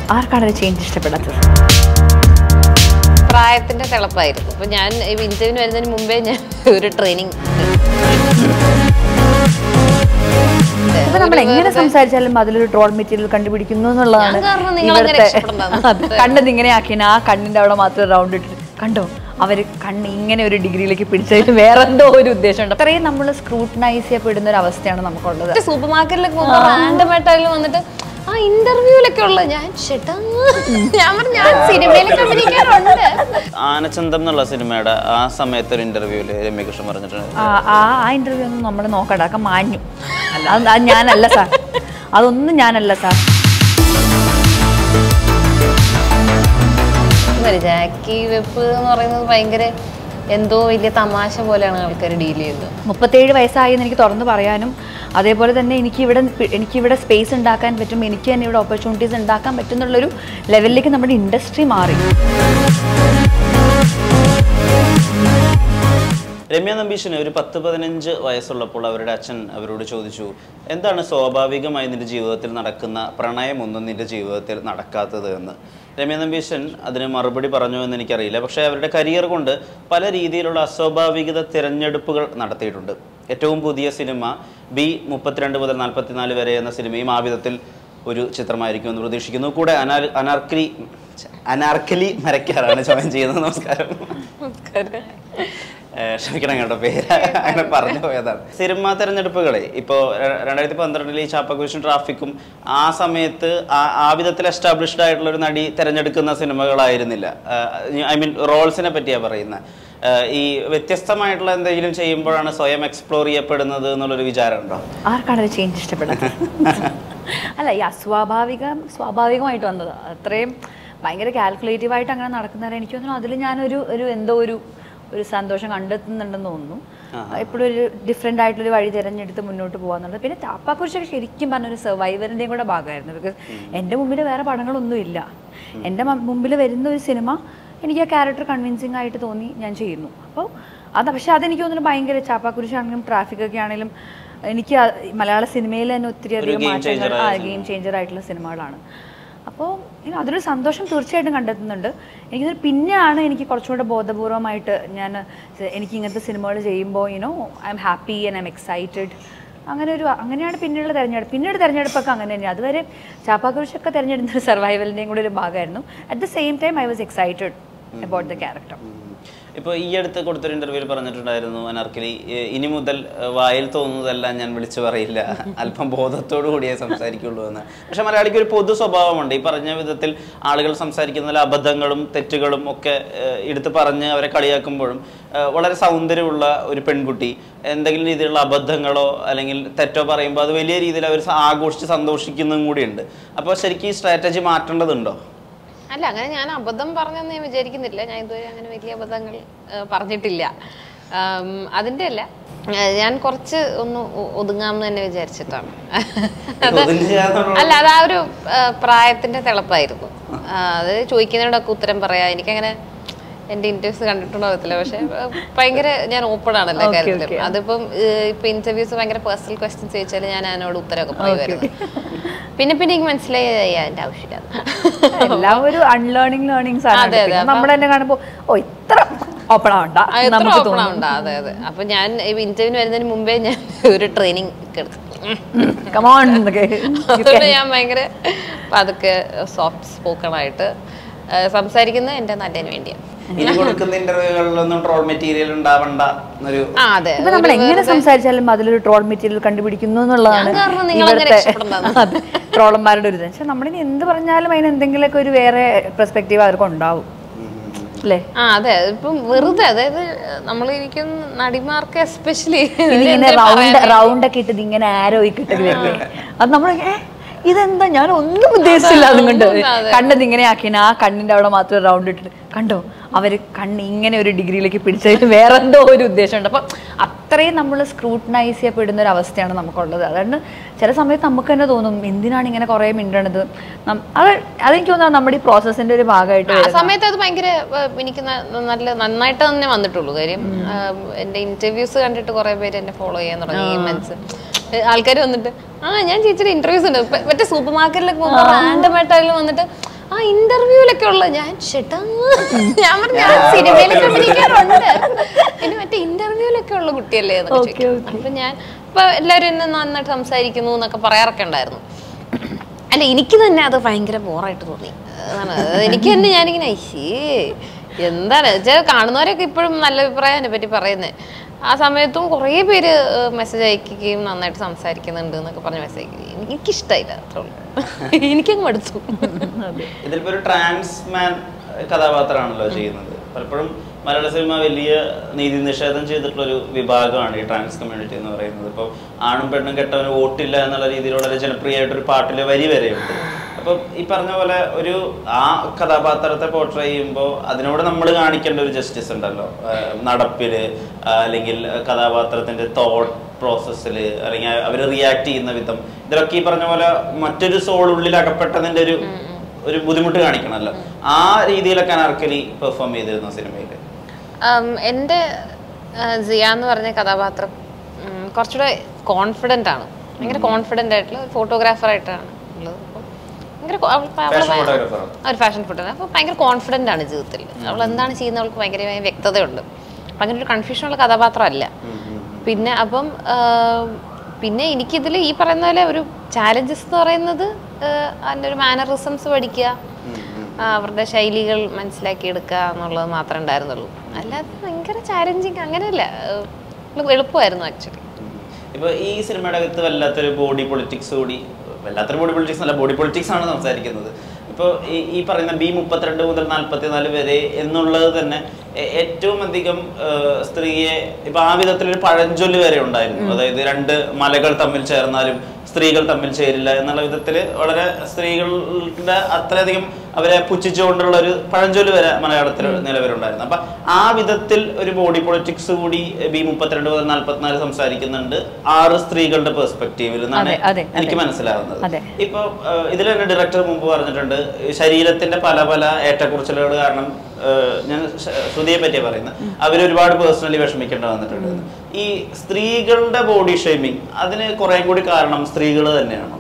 ആർക്കാണ് ഒരു ചേഞ്ച് ഇഷ്ടപ്പെടാത്തത് പ്രായത്തിന്റെ തിളപ്പായിരുന്നു അപ്പൊ ഞാൻ ഇന്റർവ്യൂവിന് വരുന്നതിന് മുമ്പേ ഞാൻ ഒരു ട്രെയിനിങ് ഇപ്പൊ നമ്മൾ എങ്ങനെ സംസാരിച്ചാലും അതിലൊരു ട്രോൾ മെറ്റീരിയൽ കണ്ടുപിടിക്കുന്നു എന്നുള്ളതാണ് ഞാൻ കാരണം നിങ്ങൾ അങ്ങനെ ഇവിടുത്തെ രക്ഷപ്പെടണ്ടാന്ന്. അത് കണ്ണത് ഇങ്ങനെ ആക്കിയാണ് ആ കണ്ണിന്റെ അവിടെ മാത്രം റൗണ്ട് ഇട്ടിട്ട് കണ്ടോ അവര് കണ്ണ് ഇങ്ങനെ ഒരു ഡിഗ്രിയിലേക്ക് പിടിച്ചതിന് വേറെ എന്തോ ഒരു ഉദ്ദേശമുണ്ട് അത്രയും നമ്മൾ സ്ക്രൂട്ടനൈസ് ചെയ്യപ്പെടുന്ന ഒരു അവസ്ഥയാണ് നമുക്കുള്ളത് സൂപ്പർ മാർക്കറ്റിലൊക്കെ പോകുമ്പോൾ റാൻഡം ആയിട്ടായാലും വന്നിട്ട് ആ ഇന്റർവ്യൂലൊക്കെ ഉള്ളത് ഞാൻ ചേട്ടാ ഞാൻ പറഞ്ഞു ഞാൻ സിനിമയിലൊക്കെ അഭിനയിക്കാറുണ്ട് ആനച്ചന്തം എന്നുള്ള സിനിമയുടെ ആ സമയത്ത് ഒരു ഇന്റർവ്യൂവിൽ രമ്യകൃഷ്ണൻ പറഞ്ഞിട്ടുണ്ട് ആ ആ ആ ഇന്റർവ്യൂ ഒന്നും നമ്മൾ നോക്കണ്ട അതൊക്കെ മാഞ്ഞു അത് അത് ഞാനല്ല സാർ അതൊന്നും ഞാനല്ല സാർ ഇന്നലെ ജാക്കി വെപ്പ് എന്ന് പറയുന്നത് ഭയങ്കര എന്തോ വലിയ തമാശ പോലെയാണ് ആൾക്കാർ ഡീൽ ചെയ്യുന്നത് മുപ്പത്തേഴ് വയസ്സായി എന്ന് എനിക്ക് തുറന്ന് പറയാനും അതേപോലെ തന്നെ എനിക്കിവിടെ എനിക്കിവിടെ സ്പേസ് ഉണ്ടാക്കാൻ പറ്റും എനിക്ക് തന്നെ ഇവിടെ ഓപ്പർച്യൂണിറ്റീസ് ഉണ്ടാക്കാൻ പറ്റും എന്നുള്ളൊരു ലെവലിലേക്ക് നമ്മുടെ ഇൻഡസ്ട്രി മാറി രമ്യ നമ്പീശന് ഒരു പത്ത് പതിനഞ്ച് വയസ്സുള്ളപ്പോൾ അവരുടെ അച്ഛൻ അവരോട് ചോദിച്ചു എന്താണ് സ്വാഭാവികമായി നിന്റെ ജീവിതത്തിൽ നടക്കുന്ന പ്രണയമൊന്നും നിന്റെ ജീവിതത്തിൽ നടക്കാത്തത് എന്ന് രമ്യ നമ്പീശൻ അതിന് മറുപടി പറഞ്ഞു എന്ന് എനിക്കറിയില്ല പക്ഷേ അവരുടെ കരിയർ കൊണ്ട് പല രീതിയിലുള്ള അസ്വാഭാവികത തിരഞ്ഞെടുപ്പുകൾ നടത്തിയിട്ടുണ്ട് ഏറ്റവും പുതിയ സിനിമ ബി മുപ്പത്തിരണ്ട് മുതൽ നാൽപ്പത്തിനാല് വരെ എന്ന സിനിമയും ആ വിധത്തിൽ ഒരു ചിത്രമായിരിക്കും എന്ന് പ്രതീക്ഷിക്കുന്നു കൂടെ അനാർ അനാർക്കലി അനാർക്കലി മരക്കാറാണ് ചോദ്യം ചെയ്യുന്നത് നമസ്കാരം ഏഹ് ക്ഷമിക്കണം കേട്ടോ പേര് അങ്ങനെ പറഞ്ഞു പോയതാണ് സിനിമാ തെരഞ്ഞെടുപ്പുകളെ ഇപ്പോൾ രണ്ടായിരത്തി പന്ത്രണ്ടിൽ ഈ ചാപ്പക്കുരിശും ട്രാഫിക്കും ആ സമയത്ത് ആ- ആ വിധത്തിൽ എസ്റ്റാബ്ലിഷ്ഡ് ആയിട്ടുള്ള ഒരു നടി തിരഞ്ഞെടുക്കുന്ന സിനിമകളായിരുന്നില്ല ഐ മീൻ റോൾസിനെ പറ്റിയാണ് പറയുന്നത് ഏഹ് ഈ വ്യത്യസ്തമായിട്ടുള്ള എന്തെങ്കിലും ചെയ്യുമ്പോഴാണ് സ്വയം എക്സ്പ്ലോർ ചെയ്യപ്പെടുന്നത് എന്നുള്ളൊരു വിചാരമുണ്ടോ ആർക്കാണ് ഒരു ചേഞ്ച് ഇഷ്ടപ്പെടാത്തത് അല്ല ഈ അസ്വാഭാവികം സ്വാഭാവികമായിട്ട് വന്നത് അത്രയും ഭയങ്കര കാൽക്കുലേറ്റീവ് ആയിട്ട് അങ്ങനെ നടക്കുന്നവരെ എനിക്ക് തോന്നുന്നു അതിൽ ഞാനൊരു ഒരു എന്തോ ഒരു ഒരു സന്തോഷം കണ്ടെത്തുന്നുണ്ടെന്ന് തോന്നുന്നു എപ്പോഴും ഒരു ഡിഫറെൻ്റ് ആയിട്ടൊരു വഴി തിരഞ്ഞെടുത്ത് മുന്നോട്ട് പോകാന്നുള്ളത് പിന്നെ ചാപ്പാക്കുറിച്ചൊക്കെ ശരിക്കും പറഞ്ഞൊരു സർവൈവറിൻ്റെയും കൂടെ ഭാഗമായിരുന്നു ബിക്കോസ് എൻ്റെ മുമ്പിൽ വേറെ പടങ്ങളൊന്നും ഇല്ല എൻ്റെ മ- മുമ്പിൽ വരുന്ന ഒരു സിനിമ എനിക്ക് ആ ക്യാരക്ടർ കൺവിൻസിങ് ആയിട്ട് തോന്നി ഞാൻ ചെയ്യുന്നു അപ്പോൾ അത് പക്ഷേ അതെനിക്ക് തോന്നുന്നു ഭയങ്കര ചാപ്പാക്കുരിശാണെങ്കിലും ട്രാഫിക്കൊക്കെ ആണെങ്കിലും എനിക്ക് ആ മലയാള സിനിമയിൽ തന്നെ ഒത്തിരി അധികം game മാറ്റങ്ങൾ changer ആ ആയ ഗെയിം ചേഞ്ചർ ആയിട്ടുള്ള സിനിമകളാണ് അപ്പോൾ അതിലൊരു സന്തോഷം തീർച്ചയായിട്ടും കണ്ടെത്തുന്നുണ്ട് എനിക്ക് തോന്നുന്നു പിന്നെയാണ് എനിക്ക് കുറച്ചുകൂടെ ബോധപൂർവമായിട്ട് ഞാൻ എനിക്ക് ഇങ്ങനത്തെ സിനിമകൾ ചെയ്യുമ്പോൾ you know I'm happy and I'm excited അങ്ങനെ ഒരു അങ്ങനെയാണ് പിന്നീടുള്ള തെരഞ്ഞെടുപ്പ് പിന്നീട് തെരഞ്ഞെടുപ്പൊക്കെ അങ്ങനെ തന്നെയാണ് അതുവരെ ചാപ്പാക്കുരിശൊക്കെ തിരഞ്ഞെടുത്ത ഒരു സർവൈവലിൻ്റെയും കൂടെ ഒരു ഭാഗമായിരുന്നു at the same time I was excited about the character ഇപ്പോൾ ഈ അടുത്ത് കൊടുത്തൊരു ഇന്റർവ്യൂവിൽ പറഞ്ഞിട്ടുണ്ടായിരുന്നു അനാർക്കലി ഏഹ് ഇനി മുതൽ ഏഹ് വായിൽ തോന്നുന്നതെല്ലാം ഞാൻ വിളിച്ചു പറയില്ല അല്പം ബോധത്തോടു കൂടിയേ സംസാരിക്കുള്ളൂ എന്ന് പക്ഷെ മലയാളിക്ക് ഒരു പൊതു സ്വഭാവമുണ്ട് ഈ പറഞ്ഞ വിധത്തിൽ ആളുകൾ സംസാരിക്കുന്നതിൽ അബദ്ധങ്ങളും തെറ്റുകളും ഒക്കെ ഏഹ് എടുത്ത് പറഞ്ഞ് അവരെ കളിയാക്കുമ്പോഴും ഏഹ് വളരെ സൗന്ദര്യമുള്ള ഒരു പെൺകുട്ടി എന്തെങ്കിലും രീതിയിലുള്ള അബദ്ധങ്ങളോ അല്ലെങ്കിൽ തെറ്റോ പറയുമ്പോൾ അത് വലിയ രീതിയിൽ അവർ ആഘോഷിച്ച് സന്തോഷിക്കുന്നതും കൂടിയുണ്ട് അപ്പോൾ ശരിക്കും ഈ സ്ട്രാറ്റജി മാറ്റേണ്ടതുണ്ടോ അല്ല അങ്ങനെ ഞാൻ അബദ്ധം പറഞ്ഞെന്ന് ഞാൻ വിചാരിക്കുന്നില്ല ഞാൻ ഇതുവരെ അങ്ങനെ വലിയ അബദ്ധങ്ങൾ ആ, പറഞ്ഞിട്ടില്ല ആം, അതിന്റെ അല്ല ആ, ഞാൻ കുറച്ച് ഒന്ന് ഒ- ഒതുങ്ങാമെന്ന് തന്നെ വിചാരിച്ചിട്ടാണ് അത് ഒതുങ്ങുകയെന്നുള്ള- അല്ല അത് ആ ഒരു ആ, പ്രായത്തിന്റെ തിളപ്പായിരുന്നു ആ, അത് ചോദിക്കുന്നതിനോടൊക്കെ ഉത്തരം പറയാ എനിക്കങ്ങനെ എന്റെ ഇന്റർവ്യൂസ് കണ്ടിട്ടുണ്ടോ അറിയത്തില്ല പക്ഷെ ആ, ഭയങ്കര ഞാൻ ഓപ്പൺ ആണ് എല്ലാ Okay, കാര്യത്തിലും okay. അതിപ്പം ഏഹ്, ഇപ്പൊ ഇന്റർവ്യൂസ് ഭയങ്കര പേഴ്സണൽ ക്വസ്റ്റ്യൻസ് ചോദിച്ചാൽ ഞാൻ അതിനോട് ഉത്തരമൊക്കെ പറയുമായിരുന്നു പിന്നെ പിന്നെ എനിക്ക് മനസ്സിലായി അതിന്റെ ആവശ്യമില്ല എല്ലാം ഒരു അൺലേണിംഗ് ലേണിംഗ്സ് ആണ് അതെ, അതെ. നമ്മൾ തന്നെ കാണുമ്പോൾ ഓ ഇത്ര ഓപ്പൺ ആവണ്ട ആ, എത്ര നമുക്ക് open തോന്നും ആവണ്ട അതെ അതെ അപ്പൊ ഞാൻ ഇന്റർവ്യൂവിന് വരുന്നതിന് മുമ്പേ ഞാൻ ഒരു ട്രെയിനിങ് എടുത്തു കമോൺ എന്നൊക്കെ അതുകൊണ്ട് ഞാൻ ഭയങ്കര പതുക്കെ സോഫ്റ്റ് സ്പോക്കൺ ആയിട്ട് ആ, സംസാരിക്കുന്നത് എന്റെ നല്ലതിന് വേണ്ടിയാണ് ഇനി കൊടുക്കുന്ന ഇന്റർവ്യൂകളിലൊന്നും ട്രോൾ മെറ്റീരിയൽ ഉണ്ടാവണ്ട എന്നൊരു ആ അതെ ഇപ്പൊ നമ്മൾ എങ്ങനെ സംസാരിച്ചാലും അതിലൊരു ട്രോൾ മെറ്റീരിയൽ കണ്ടുപിടിക്കുന്നു എന്നുള്ളതാണ് ഞാൻ കാരണം നിങ്ങൾ അങ്ങനെ രക്ഷപ്പെടണ്ടാന്ന്. ട്രോളന്മാരുടെ ഒരു ഇത് പക്ഷെ നമ്മളിനി എന്ത് പറഞ്ഞാലും അതിന് എന്തെങ്കിലുമൊക്കെ ഒരു വേറെ പെർസ്പെക്റ്റീവ് അവർക്ക് ഉണ്ടാവും അല്ലേ ആ അതെ ഇപ്പം വെറുതെ അതായത് നമ്മൾ ഇരിക്കും നടിമാർക്ക് എസ്പെഷ്യലി ഇതിങ്ങനെ റൗണ്ട് റൗണ്ട് ഒക്കെ ഇട്ടത് ഇങ്ങനെ ആരോ കിട്ടുകയൊക്കെ അത് നമ്മൾ ഏ ഇതെന്താ ഞാൻ ഒന്നും ഉദ്ദേശിച്ചില്ല അതുകൊണ്ട് കണ്ണത് ഇങ്ങനെ ആക്കിയാണ് ആ കണ്ണിന്റെ അവിടെ മാത്രം റൗണ്ട് ഇട്ടിട്ട് കണ്ടോ അവര് കണ്ണ് ഇങ്ങനെ ഒരു ഡിഗ്രിയിലേക്ക് പിടിച്ചതിന് വേറെ എന്തോ ഒരു ഉദ്ദേശമുണ്ട് അപ്പം അത്രയും നമ്മൾ സ്ക്രൂട്ടനൈസ് ചെയ്യപ്പെടുന്ന ഒരു അവസ്ഥയാണ് നമുക്കുള്ളത് അതുകൊണ്ട് ചില സമയത്ത് നമുക്ക് തന്നെ തോന്നും എന്തിനാണ് ഇങ്ങനെ കുറേ മിണ്ടണത് നം- അത് അതെനിക്ക് തോന്നുന്നു നമ്മുടെ ഈ പ്രോസസ്സിന്റെ ഒരു ഭാഗമായിട്ട് ആ സമയത്ത് അത് ഭയങ്കര ഏഹ്, എനിക്ക് ന- നല്ല നന്നായിട്ട് തന്നെ വന്നിട്ടുള്ളൂ കാര്യം ആഹ്, എന്റെ ഇന്റർവ്യൂസ് കണ്ടിട്ട് കുറെ പേര് എന്നെ ഫോളോ ചെയ്യാൻ തുടങ്ങി മനസ്സ് ആൾക്കാർ വന്നിട്ട് ആ ഞാൻ ചേച്ചിയുടെ ഇന്റർവ്യൂസ് ഉണ്ട് ഇപ്പൊ മറ്റേ സൂപ്പർ മാർക്കറ്റിലൊക്കെ പോകുമ്പോൾ റാൻഡം ആയിട്ടായാലും വന്നിട്ട് ആ ഇന്റർവ്യൂലൊക്കെ ഉള്ള ഞാൻ ചേട്ടാ ഞാൻ പറഞ്ഞു ഞാൻ സിനിമയിലൊക്കെ അഭിനയിക്കാറുണ്ട് പിന്നെ മറ്റേ ഇന്റർവ്യൂലൊക്കെ ഉള്ള കുട്ടിയല്ലേ എന്നൊക്കെ Okay, ചോദിക്കും അപ്പൊ ഞാൻ ഇപ്പൊ എല്ലാവരും എന്നെ നന്നായിട്ട് സംസാരിക്കുന്നു എന്നൊക്കെ പറയാറൊക്കെ ഉണ്ടായിരുന്നു അല്ല എനിക്ക് തന്നെ അത് ഭയങ്കര ബോറായിട്ട് തോന്നി അതാണ് അത് എനിക്ക് തന്നെ ഞാനിങ്ങനെ അയ്യേ എന്താണ് വെച്ചാൽ കാണുന്നവരൊക്കെ ഇപ്പോഴും നല്ല അഭിപ്രായം എന്നെ പറ്റി പറയുന്നത് ആ സമയത്തും കുറേ പേര് മെസ്സേജ് അയക്കുകയും നന്നായിട്ട് സംസാരിക്കുന്നുണ്ട് എന്നൊക്കെ പറഞ്ഞ് മെസ്സേജ് അയക്കുകയും എനിക്കിഷ്ടമായില്ല അത്രേ ഉള്ളൂ എനിക്കങ്ങ് മടുത്തു ഇതിലിപ്പോ ഒരു ട്രാൻസ്മാൻ കഥാപാത്രമാണല്ലോ ചെയ്യുന്നത് പലപ്പോഴും മലയാള സിനിമ വലിയ നീതി നിഷേധം ചെയ്തിട്ടുള്ള ഒരു വിഭാഗമാണ് ഈ ട്രാൻസ് കമ്മ്യൂണിറ്റി എന്ന് പറയുന്നത് ഇപ്പോൾ ആണും പെണ്ണും കെട്ടവന് വോട്ടില്ല എന്നുള്ള രീതിയിൽ വളരെ ജനപ്രിയമായിട്ടൊരു പാട്ടിലെ വരി വരെയുണ്ട് അപ്പം ഈ പറഞ്ഞ പോലെ ഒരു ആ കഥാപാത്രത്തെ പോർട്രേ ചെയ്യുമ്പോൾ അതിനോട് നമ്മൾ കാണിക്കേണ്ട ഒരു ജസ്റ്റിസ് ഉണ്ടല്ലോ ആഹ് നടപ്പില് ആഹ് അല്ലെങ്കിൽ കഥാപാത്രത്തിന്റെ തോട്ട് പ്രോസസ്സിൽ അല്ലെങ്കിൽ അവർ റിയാക്ട് ചെയ്യുന്ന വിധം ഇതിലൊക്കെ ഈ പറഞ്ഞ പോലെ മറ്റൊരു സോൾ ഉള്ളിൽ അകപ്പെട്ടതിന്റെ ഒരു ഒരു ബുദ്ധിമുട്ട് കാണിക്കണമല്ലോ ആ രീതിയിലൊക്കെ അനാർക്കലി പെർഫോം ചെയ്തിരുന്നു സിനിമയിൽ ഉം, എൻ്റെ ആ, സിയ എന്ന് പറഞ്ഞ കഥാപാത്രം ഉം, കുറച്ചുകൂടെ കോൺഫിഡൻ്റ് ആണ് ഭയങ്കര കോൺഫിഡൻ്റ് ആയിട്ടുള്ള ഒരു ഫോട്ടോഗ്രാഫർ ആയിട്ടാണ് ഉള്ളത് അപ്പം ഭയങ്കര കൊ- അവൾ- അവൾ Fashion ഭയ- photographer. ആ, ഒരു ഫാഷൻ ഫോട്ടോഗ്രാഫർ അപ്പോൾ ഭയങ്കര കോൺഫിഡൻ്റ് ആണ് ജീവിതത്തിൽ അവൾ എന്താണ് ചെയ്യുന്നത് അവൾക്ക് ഭയങ്കരമായ വ്യക്തതയുണ്ട് അപ്പം അങ്ങനെ ഒരു കൺഫ്യൂഷനുള്ള കഥാപാത്രമല്ല പിന്നെ അപ്പം ആ, പിന്നെ എനിക്കിതിൽ ഈ പറയുന്ന പോലെ ഒരു ചാലഞ്ചസ് എന്ന് പറയുന്നത് ആ, അതിൻ്റെ ഒരു മാനറിസംസ് പഠിക്കുക ആ, അവരുടെ ശൈലികൾ മനസ്സിലാക്കി എടുക്കുക എന്നുള്ളത് മാത്രമേ ഉണ്ടായിരുന്നുള്ളൂ അല്ലാതെ ഭയങ്കര ചാലഞ്ചിങ് അങ്ങനെയല്ല ഏഹ് എളുപ്പമായിരുന്നു ആക്ച്വലി ഇപ്പൊ ഈ സിനിമയുടെ അകത്ത് വല്ലാത്തൊരു ബോഡി പൊളിറ്റിക്സ് കൂടി വല്ലാത്തൊരു ബോഡി പൊളിറ്റിക്സ് അല്ല ബോഡി പൊളിറ്റിക്സ് ആണ് സംസാരിക്കുന്നത് ഇപ്പോൾ ഈ ഈ പറയുന്ന ബി മുപ്പത്തിരണ്ട് മുതൽ നാല്പത്തിനാല് വരെ എന്നുള്ളത് തന്നെ എ- ഏറ്റവും അധികം ഏഹ്, സ്ത്രീയെ ഇപ്പൊ ആ വിധത്തിലൊരു പഴഞ്ചൊല്ല് വരെ ഉണ്ടായിരുന്നു അതായത് രണ്ട് മലകൾ തമ്മിൽ ചേർന്നാലും സ്ത്രീകൾ തമ്മിൽ ചേരില്ല എന്നുള്ള വിധത്തിൽ വളരെ സ്ത്രീകളുടെ അത്രയധികം അവരെ പുച്ഛിച്ചുകൊണ്ടുള്ള ഒരു പഴഞ്ചൊല്ല് വരെ മലയാളത്തിൽ നിലവിലുണ്ടായിരുന്നു അപ്പൊ ആ വിധത്തിൽ ഒരു ബോഡി പൊളിറ്റിക്സ് കൂടി ബി മുപ്പത്തിരണ്ട് മുതൽ നാല്പത്തിനാല് സംസാരിക്കുന്നുണ്ട് ആറ് സ്ത്രീകളുടെ പെർസ്പെക്റ്റീവിൽ നിന്നാണ് അതെ, അതെ, എനിക്ക് അതെ. മനസ്സിലാവുന്നത് അതെ. ഇപ്പൊ ഇതിൽ തന്നെ ഡയറക്ടർ മുമ്പ് പറഞ്ഞിട്ടുണ്ട് ഈ ശരീരത്തിന്റെ പല പല ഏറ്റക്കുറച്ചിലുകൾ കാരണം ഏഹ്, ഞാൻ ശ- ശ്രുതിയെ പറ്റിയാ പറയുന്നത് അവർ ഒരുപാട് പേഴ്സണലി വിഷമിക്കേണ്ടി വന്നിട്ടുണ്ട് എന്ന്. ഈ സ്ത്രീകളുടെ ബോഡി ഷേമിങ് അതിന് കുറെ കൂടി കാരണം സ്ത്രീകൾ തന്നെയാണോ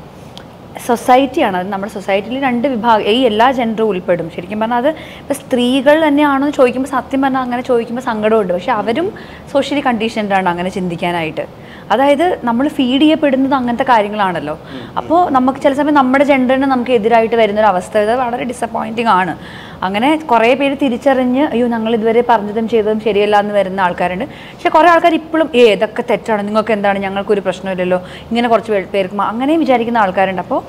സൊസൈറ്റിയാണ് അത് നമ്മുടെ സൊസൈറ്റിയിൽ രണ്ട് വിഭാഗം ഈ എല്ലാ ജെൻഡറും ഉൾപ്പെടും ശരിക്കും പറഞ്ഞാൽ അത് ഇപ്പോൾ സ്ത്രീകൾ തന്നെയാണോ എന്ന് ചോദിക്കുമ്പോൾ സത്യം പറഞ്ഞാൽ അങ്ങനെ ചോദിക്കുമ്പോൾ സങ്കടമുണ്ട് പക്ഷെ അവരും സോഷ്യലി കണ്ടീഷൻഡാണ് അങ്ങനെ ചിന്തിക്കാനായിട്ട് അതായത് നമ്മൾ ഫീഡ് ചെയ്യപ്പെടുന്നത് അങ്ങനത്തെ കാര്യങ്ങളാണല്ലോ അപ്പോൾ നമുക്ക് ചില സമയം നമ്മുടെ ജെൻഡറിന് നമുക്ക് എതിരായിട്ട് വരുന്നൊരു അവസ്ഥ ഇത് വളരെ ഡിസപ്പോയിൻറ്റിംഗ് ആണ് അങ്ങനെ കുറേ പേര് തിരിച്ചറിഞ്ഞ് അയ്യോ ഞങ്ങൾ ഇതുവരെ പറഞ്ഞതും ചെയ്തതും ശരിയല്ല എന്ന് വരുന്ന ആൾക്കാരുണ്ട് പക്ഷെ കുറേ ആൾക്കാർ ഇപ്പോഴും ഏ ഇതൊക്കെ തെറ്റാണ് നിങ്ങൾക്ക് എന്താണ് ഞങ്ങൾക്കൊരു പ്രശ്നമില്ലല്ലോ ഇങ്ങനെ കുറച്ച് പേ- പേർക്ക് മ- അങ്ങനെയും വിചാരിക്കുന്ന ആൾക്കാരുണ്ട് അപ്പോൾ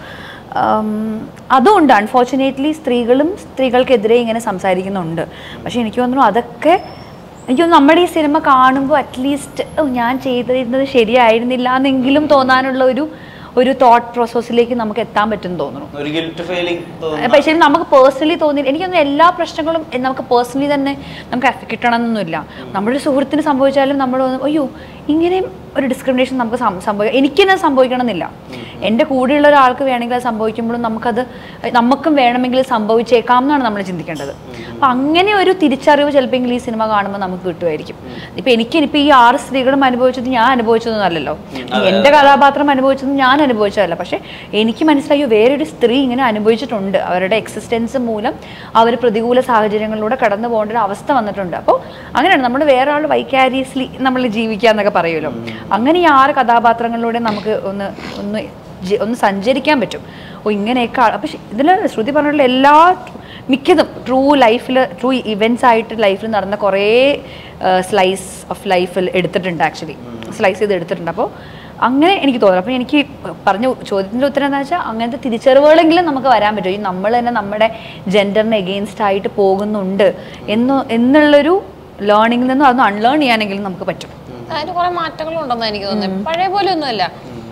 അതുകൊണ്ട് അൺഫോർച്ചുനേറ്റ്ലി സ്ത്രീകളും സ്ത്രീകൾക്കെതിരെ ഇങ്ങനെ സംസാരിക്കുന്നുണ്ട് പക്ഷെ എനിക്ക് തോന്നുന്നു അതൊക്കെ എനിക്ക് തോന്നുന്നു നമ്മുടെ ഈ സിനിമ കാണുമ്പോൾ അറ്റ്ലീസ്റ്റ് ഞാൻ ചെയ്തിരുന്നത് ശരിയായിരുന്നില്ല എന്നെങ്കിലും തോന്നാനുള്ള ഒരു ഒരു തോട്ട് പ്രോസസ്സിലേക്ക് നമുക്ക് എത്താൻ പറ്റും തോന്നുന്നു ഒരു ഗിൽറ്റ് ഫീലിംഗ് തോന്നുന്നു പക്ഷേ നമുക്ക് പേഴ്സണലി തോന്നി എനിക്കൊന്നും എല്ലാ പ്രശ്നങ്ങളും എ- നമുക്ക് പേഴ്സണലി തന്നെ നമുക്ക് എഫ- കിട്ടണമെന്നൊന്നുമില്ല നമ്മുടെ ഒരു സുഹൃത്തിന് സംഭവിച്ചാലും നമ്മൾ തോന്നും, അയ്യോ ഇങ്ങനെയും ഒരു ഡിസ്ക്രിമിനേഷൻ നമുക്ക് സംഭവിക്കാം എനിക്ക് തന്നെ സംഭവിക്കണം എന്നില്ല എൻ്റെ കൂടെയുള്ള ഒരാൾക്ക് വേണമെങ്കിൽ അത് സംഭവിക്കുമ്പോഴും നമുക്കത് നമുക്കും വേണമെങ്കിൽ സംഭവിച്ചേക്കാം എന്നാണ് നമ്മൾ ചിന്തിക്കേണ്ടത് അപ്പം അങ്ങനെ ഒരു തിരിച്ചറിവ് ചിലപ്പോൾ ഈ സിനിമ കാണുമ്പോൾ നമുക്ക് കിട്ടുമായിരിക്കും ഇപ്പം എനിക്ക് ഇപ്പം ഈ ആറ് സ്ത്രീകളും അനുഭവിച്ചത് ഞാൻ അനുഭവിച്ചതൊന്നും അല്ലല്ലോ എൻ്റെ കഥാപാത്രം അനുഭവിച്ചത് ഞാൻ അനുഭവിച്ചതല്ല പക്ഷെ എനിക്ക് മനസ്സിലായി വേറൊരു സ്ത്രീ ഇങ്ങനെ അനുഭവിച്ചിട്ടുണ്ട് അവരുടെ എക്സിസ്റ്റൻസ് മൂലം അവർ പ്രതികൂല സാഹചര്യങ്ങളിലൂടെ കടന്നു പോകേണ്ട ഒരു അവസ്ഥ വന്നിട്ടുണ്ട് അപ്പോൾ അങ്ങനെയാണ് നമ്മൾ വേറെ ആൾ വൈകാരിയസ്ലി നമ്മൾ ജീവിക്കുക എന്നൊക്കെ പറയുമല്ലോ അങ്ങനെ ഈ ആറ് കഥാപാത്രങ്ങളിലൂടെ നമുക്ക് ഒന്ന് ഒന്ന് ജി- ഒന്ന് സഞ്ചരിക്കാൻ പറ്റും ഓ ഇങ്ങനെയൊക്കെ അപ്പോൾ ഇതിൽ ശ്രുതി പറഞ്ഞിട്ടുള്ള എല്ലാ മിക്കതും ട്രൂ ലൈഫിൽ ട്രൂ ഇവൻറ്റ്സ് ആയിട്ട് ലൈഫിൽ നടന്ന കുറേ സ്ലൈസ് ഓഫ് ലൈഫിൽ എടുത്തിട്ടുണ്ട് ആക്ച്വലി സ്ലൈസ് ചെയ്ത് എടുത്തിട്ടുണ്ട് അപ്പോൾ അങ്ങനെ എനിക്ക് തോന്നുന്നു അപ്പോൾ എനിക്ക് പറഞ്ഞ ചോദ്യത്തിൻ്റെ ഉത്തരം എന്താ വെച്ചാൽ അങ്ങനത്തെ തിരിച്ചറിവുകളെങ്കിലും നമുക്ക് വരാൻ പറ്റും ഈ നമ്മൾ തന്നെ നമ്മുടെ ജെൻഡറിന് എഗെയിൻസ്റ്റ് ആയിട്ട് പോകുന്നുണ്ട് എന്ന് എന്നുള്ളൊരു ലേണിങ്ങിൽ നിന്നും അതൊന്ന് അൺലേൺ ചെയ്യാനെങ്കിലും നമുക്ക് പറ്റും അതിന് കുറെ മാറ്റങ്ങളും ഉണ്ടെന്ന് എനിക്ക് തോന്നുന്നത് പഴയ പോലെ ഒന്നുമല്ല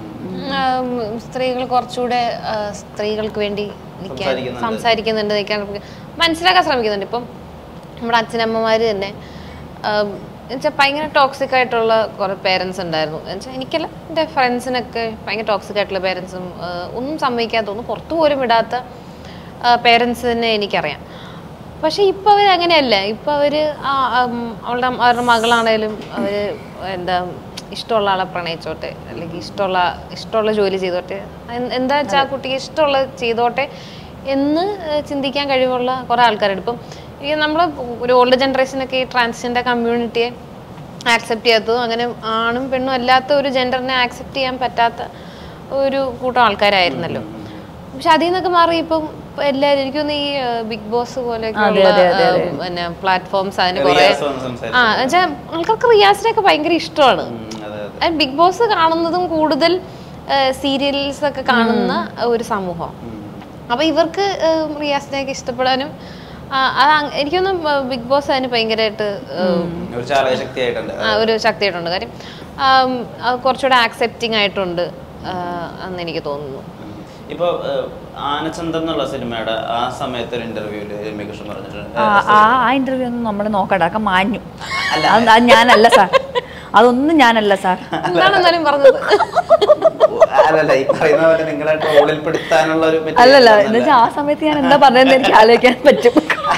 ഉം, സ്ത്രീകൾ കുറച്ചുകൂടെ ആ, സ്ത്രീകൾക്ക് വേണ്ടി നിൽക്കാൻ സംസാരിക്കുന്നുണ്ട്. സംസാരിക്കുന്നുണ്ട് നിൽക്കാൻ മനസ്സിലാക്കാൻ ശ്രമിക്കുന്നുണ്ട് ഇപ്പം നമ്മുടെ അച്ഛനമ്മമാർ തന്നെ എന്നുവെച്ചാൽ ഭയങ്കര ടോക്സിക് ആയിട്ടുള്ള കുറേ പേരൻസ് ഉണ്ടായിരുന്നു എന്നുവെച്ചാൽ എനിക്കല്ല എൻ്റെ ഫ്രണ്ട്സിനൊക്കെ ഭയങ്കര ടോക്സിക് ആയിട്ടുള്ള പേരൻസും ഒന്നും സമ്മതിക്കാത്തൊന്നും പുറത്തു പോലും വിടാത്ത പേരൻസ് തന്നെ എനിക്കറിയാം പക്ഷെ ഇപ്പൊ അവർ അങ്ങനെയല്ല ഇപ്പൊ അവര് ആ, ഉം, അവളുടെ അവരുടെ മകളാണേലും അവര് എന്താ ഇഷ്ടമുള്ള ആളെ പ്രണയിച്ചോട്ടെ അല്ലെങ്കിൽ ഇഷ്ടമുള്ള ഇഷ്ടമുള്ള ജോലി ചെയ്തോട്ടെ എൻ- എന്താ വെച്ചാൽ ആ കുട്ടിക്ക് ഇഷ്ടമുള്ള ചെയ്തോട്ടെ എന്ന് ഏഹ് ചിന്തിക്കാൻ കഴിവുള്ള കുറേ ആൾക്കാരുണ്ട് ഇപ്പം ഈ നമ്മൾ ഒരു ഓൾഡ് ജനറേഷനൊക്കെ ഈ ട്രാൻസ്ജെൻഡർ കമ്മ്യൂണിറ്റിയെ ആക്സെപ്റ്റ് ചെയ്യാത്തതും അങ്ങനെ ആണും പെണ്ണും അല്ലാത്ത ഒരു ജെൻഡറിനെ ആക്സെപ്റ്റ് ചെയ്യാൻ പറ്റാത്ത ഒരു കൂട്ടം ആൾക്കാരായിരുന്നല്ലോ പക്ഷെ അതിൽ നിന്നൊക്കെ മാറി ഇപ്പം എല്ലാവരും എനിക്ക് തോന്നുന്നു ഈ ബിഗ് ബോസ് പോലെയൊക്കെയുള്ള ഏഹ്, പിന്നെ പ്ലാറ്റ്ഫോംസ് അതിന് കുറെ റിയാസ് വന്ന് സംസാരിച്ചു. ആ എന്നുവെച്ചാൽ ആൾക്കാർക്ക് റിയാസിനെയൊക്കെ ഭയങ്കര ഇഷ്ടമാണ് ഉം, അതെ അതെ ബിഗ് ബോസ് കാണുന്നതും കൂടുതൽ സീരിയൽസ് ഒക്കെ കാണുന്ന ഒരു സമൂഹം അപ്പൊ ഇവർക്ക് ഏഹ്, റിയാസിനെയൊക്കെ ഇഷ്ടപ്പെടാനും ആ, അത് അങ്- എനിക്കൊന്നും ബിഗ് ബോസ് അതിന് ഭയങ്കരമായിട്ട് ഏഹ്, ഒരു ചാലകശക്തിയായിട്ടുണ്ട് ആ, ഒരു ശക്തിയായിട്ടുണ്ട് കാര്യം ആം, അത് കുറച്ചുകൂടെ ആക്സെപ്റ്റിംഗ് ആയിട്ടുണ്ട് ആ, എന്ന് എനിക്ക് തോന്നുന്നു ഇപ്പൊ ഏഹ്, ആനച്ചന്തം എന്നുള്ള സിനിമയുടെ ആ സമയത്ത് ഒരു ഇന്റർവ്യൂല് രമ്യകൃഷ്ണൻ പറഞ്ഞിട്ടുണ്ട് ആ ആ ആ ഇന്റർവ്യൂ ഒന്നും നമ്മൾ നോക്കണ്ട അതൊക്കെ മാഞ്ഞു അത് അത് ഞാനല്ല സാർ അതൊന്നും ഞാനല്ല സാർ എന്താണ് എന്നാലും പറഞ്ഞത് അല്ലല്ല ഈ പറയുന്ന പോലെ നിങ്ങളെ ട്രോളിൽ പെടുത്താനുള്ള ഒരു material അല്ലല്ല ഒന്നുമല്ല. എന്ന് വെച്ചാൽ ആ സമയത്ത് ഞാൻ എന്താ പറഞ്ഞതെന്ന് എനിക്ക് ആലോചിക്കാൻ പറ്റും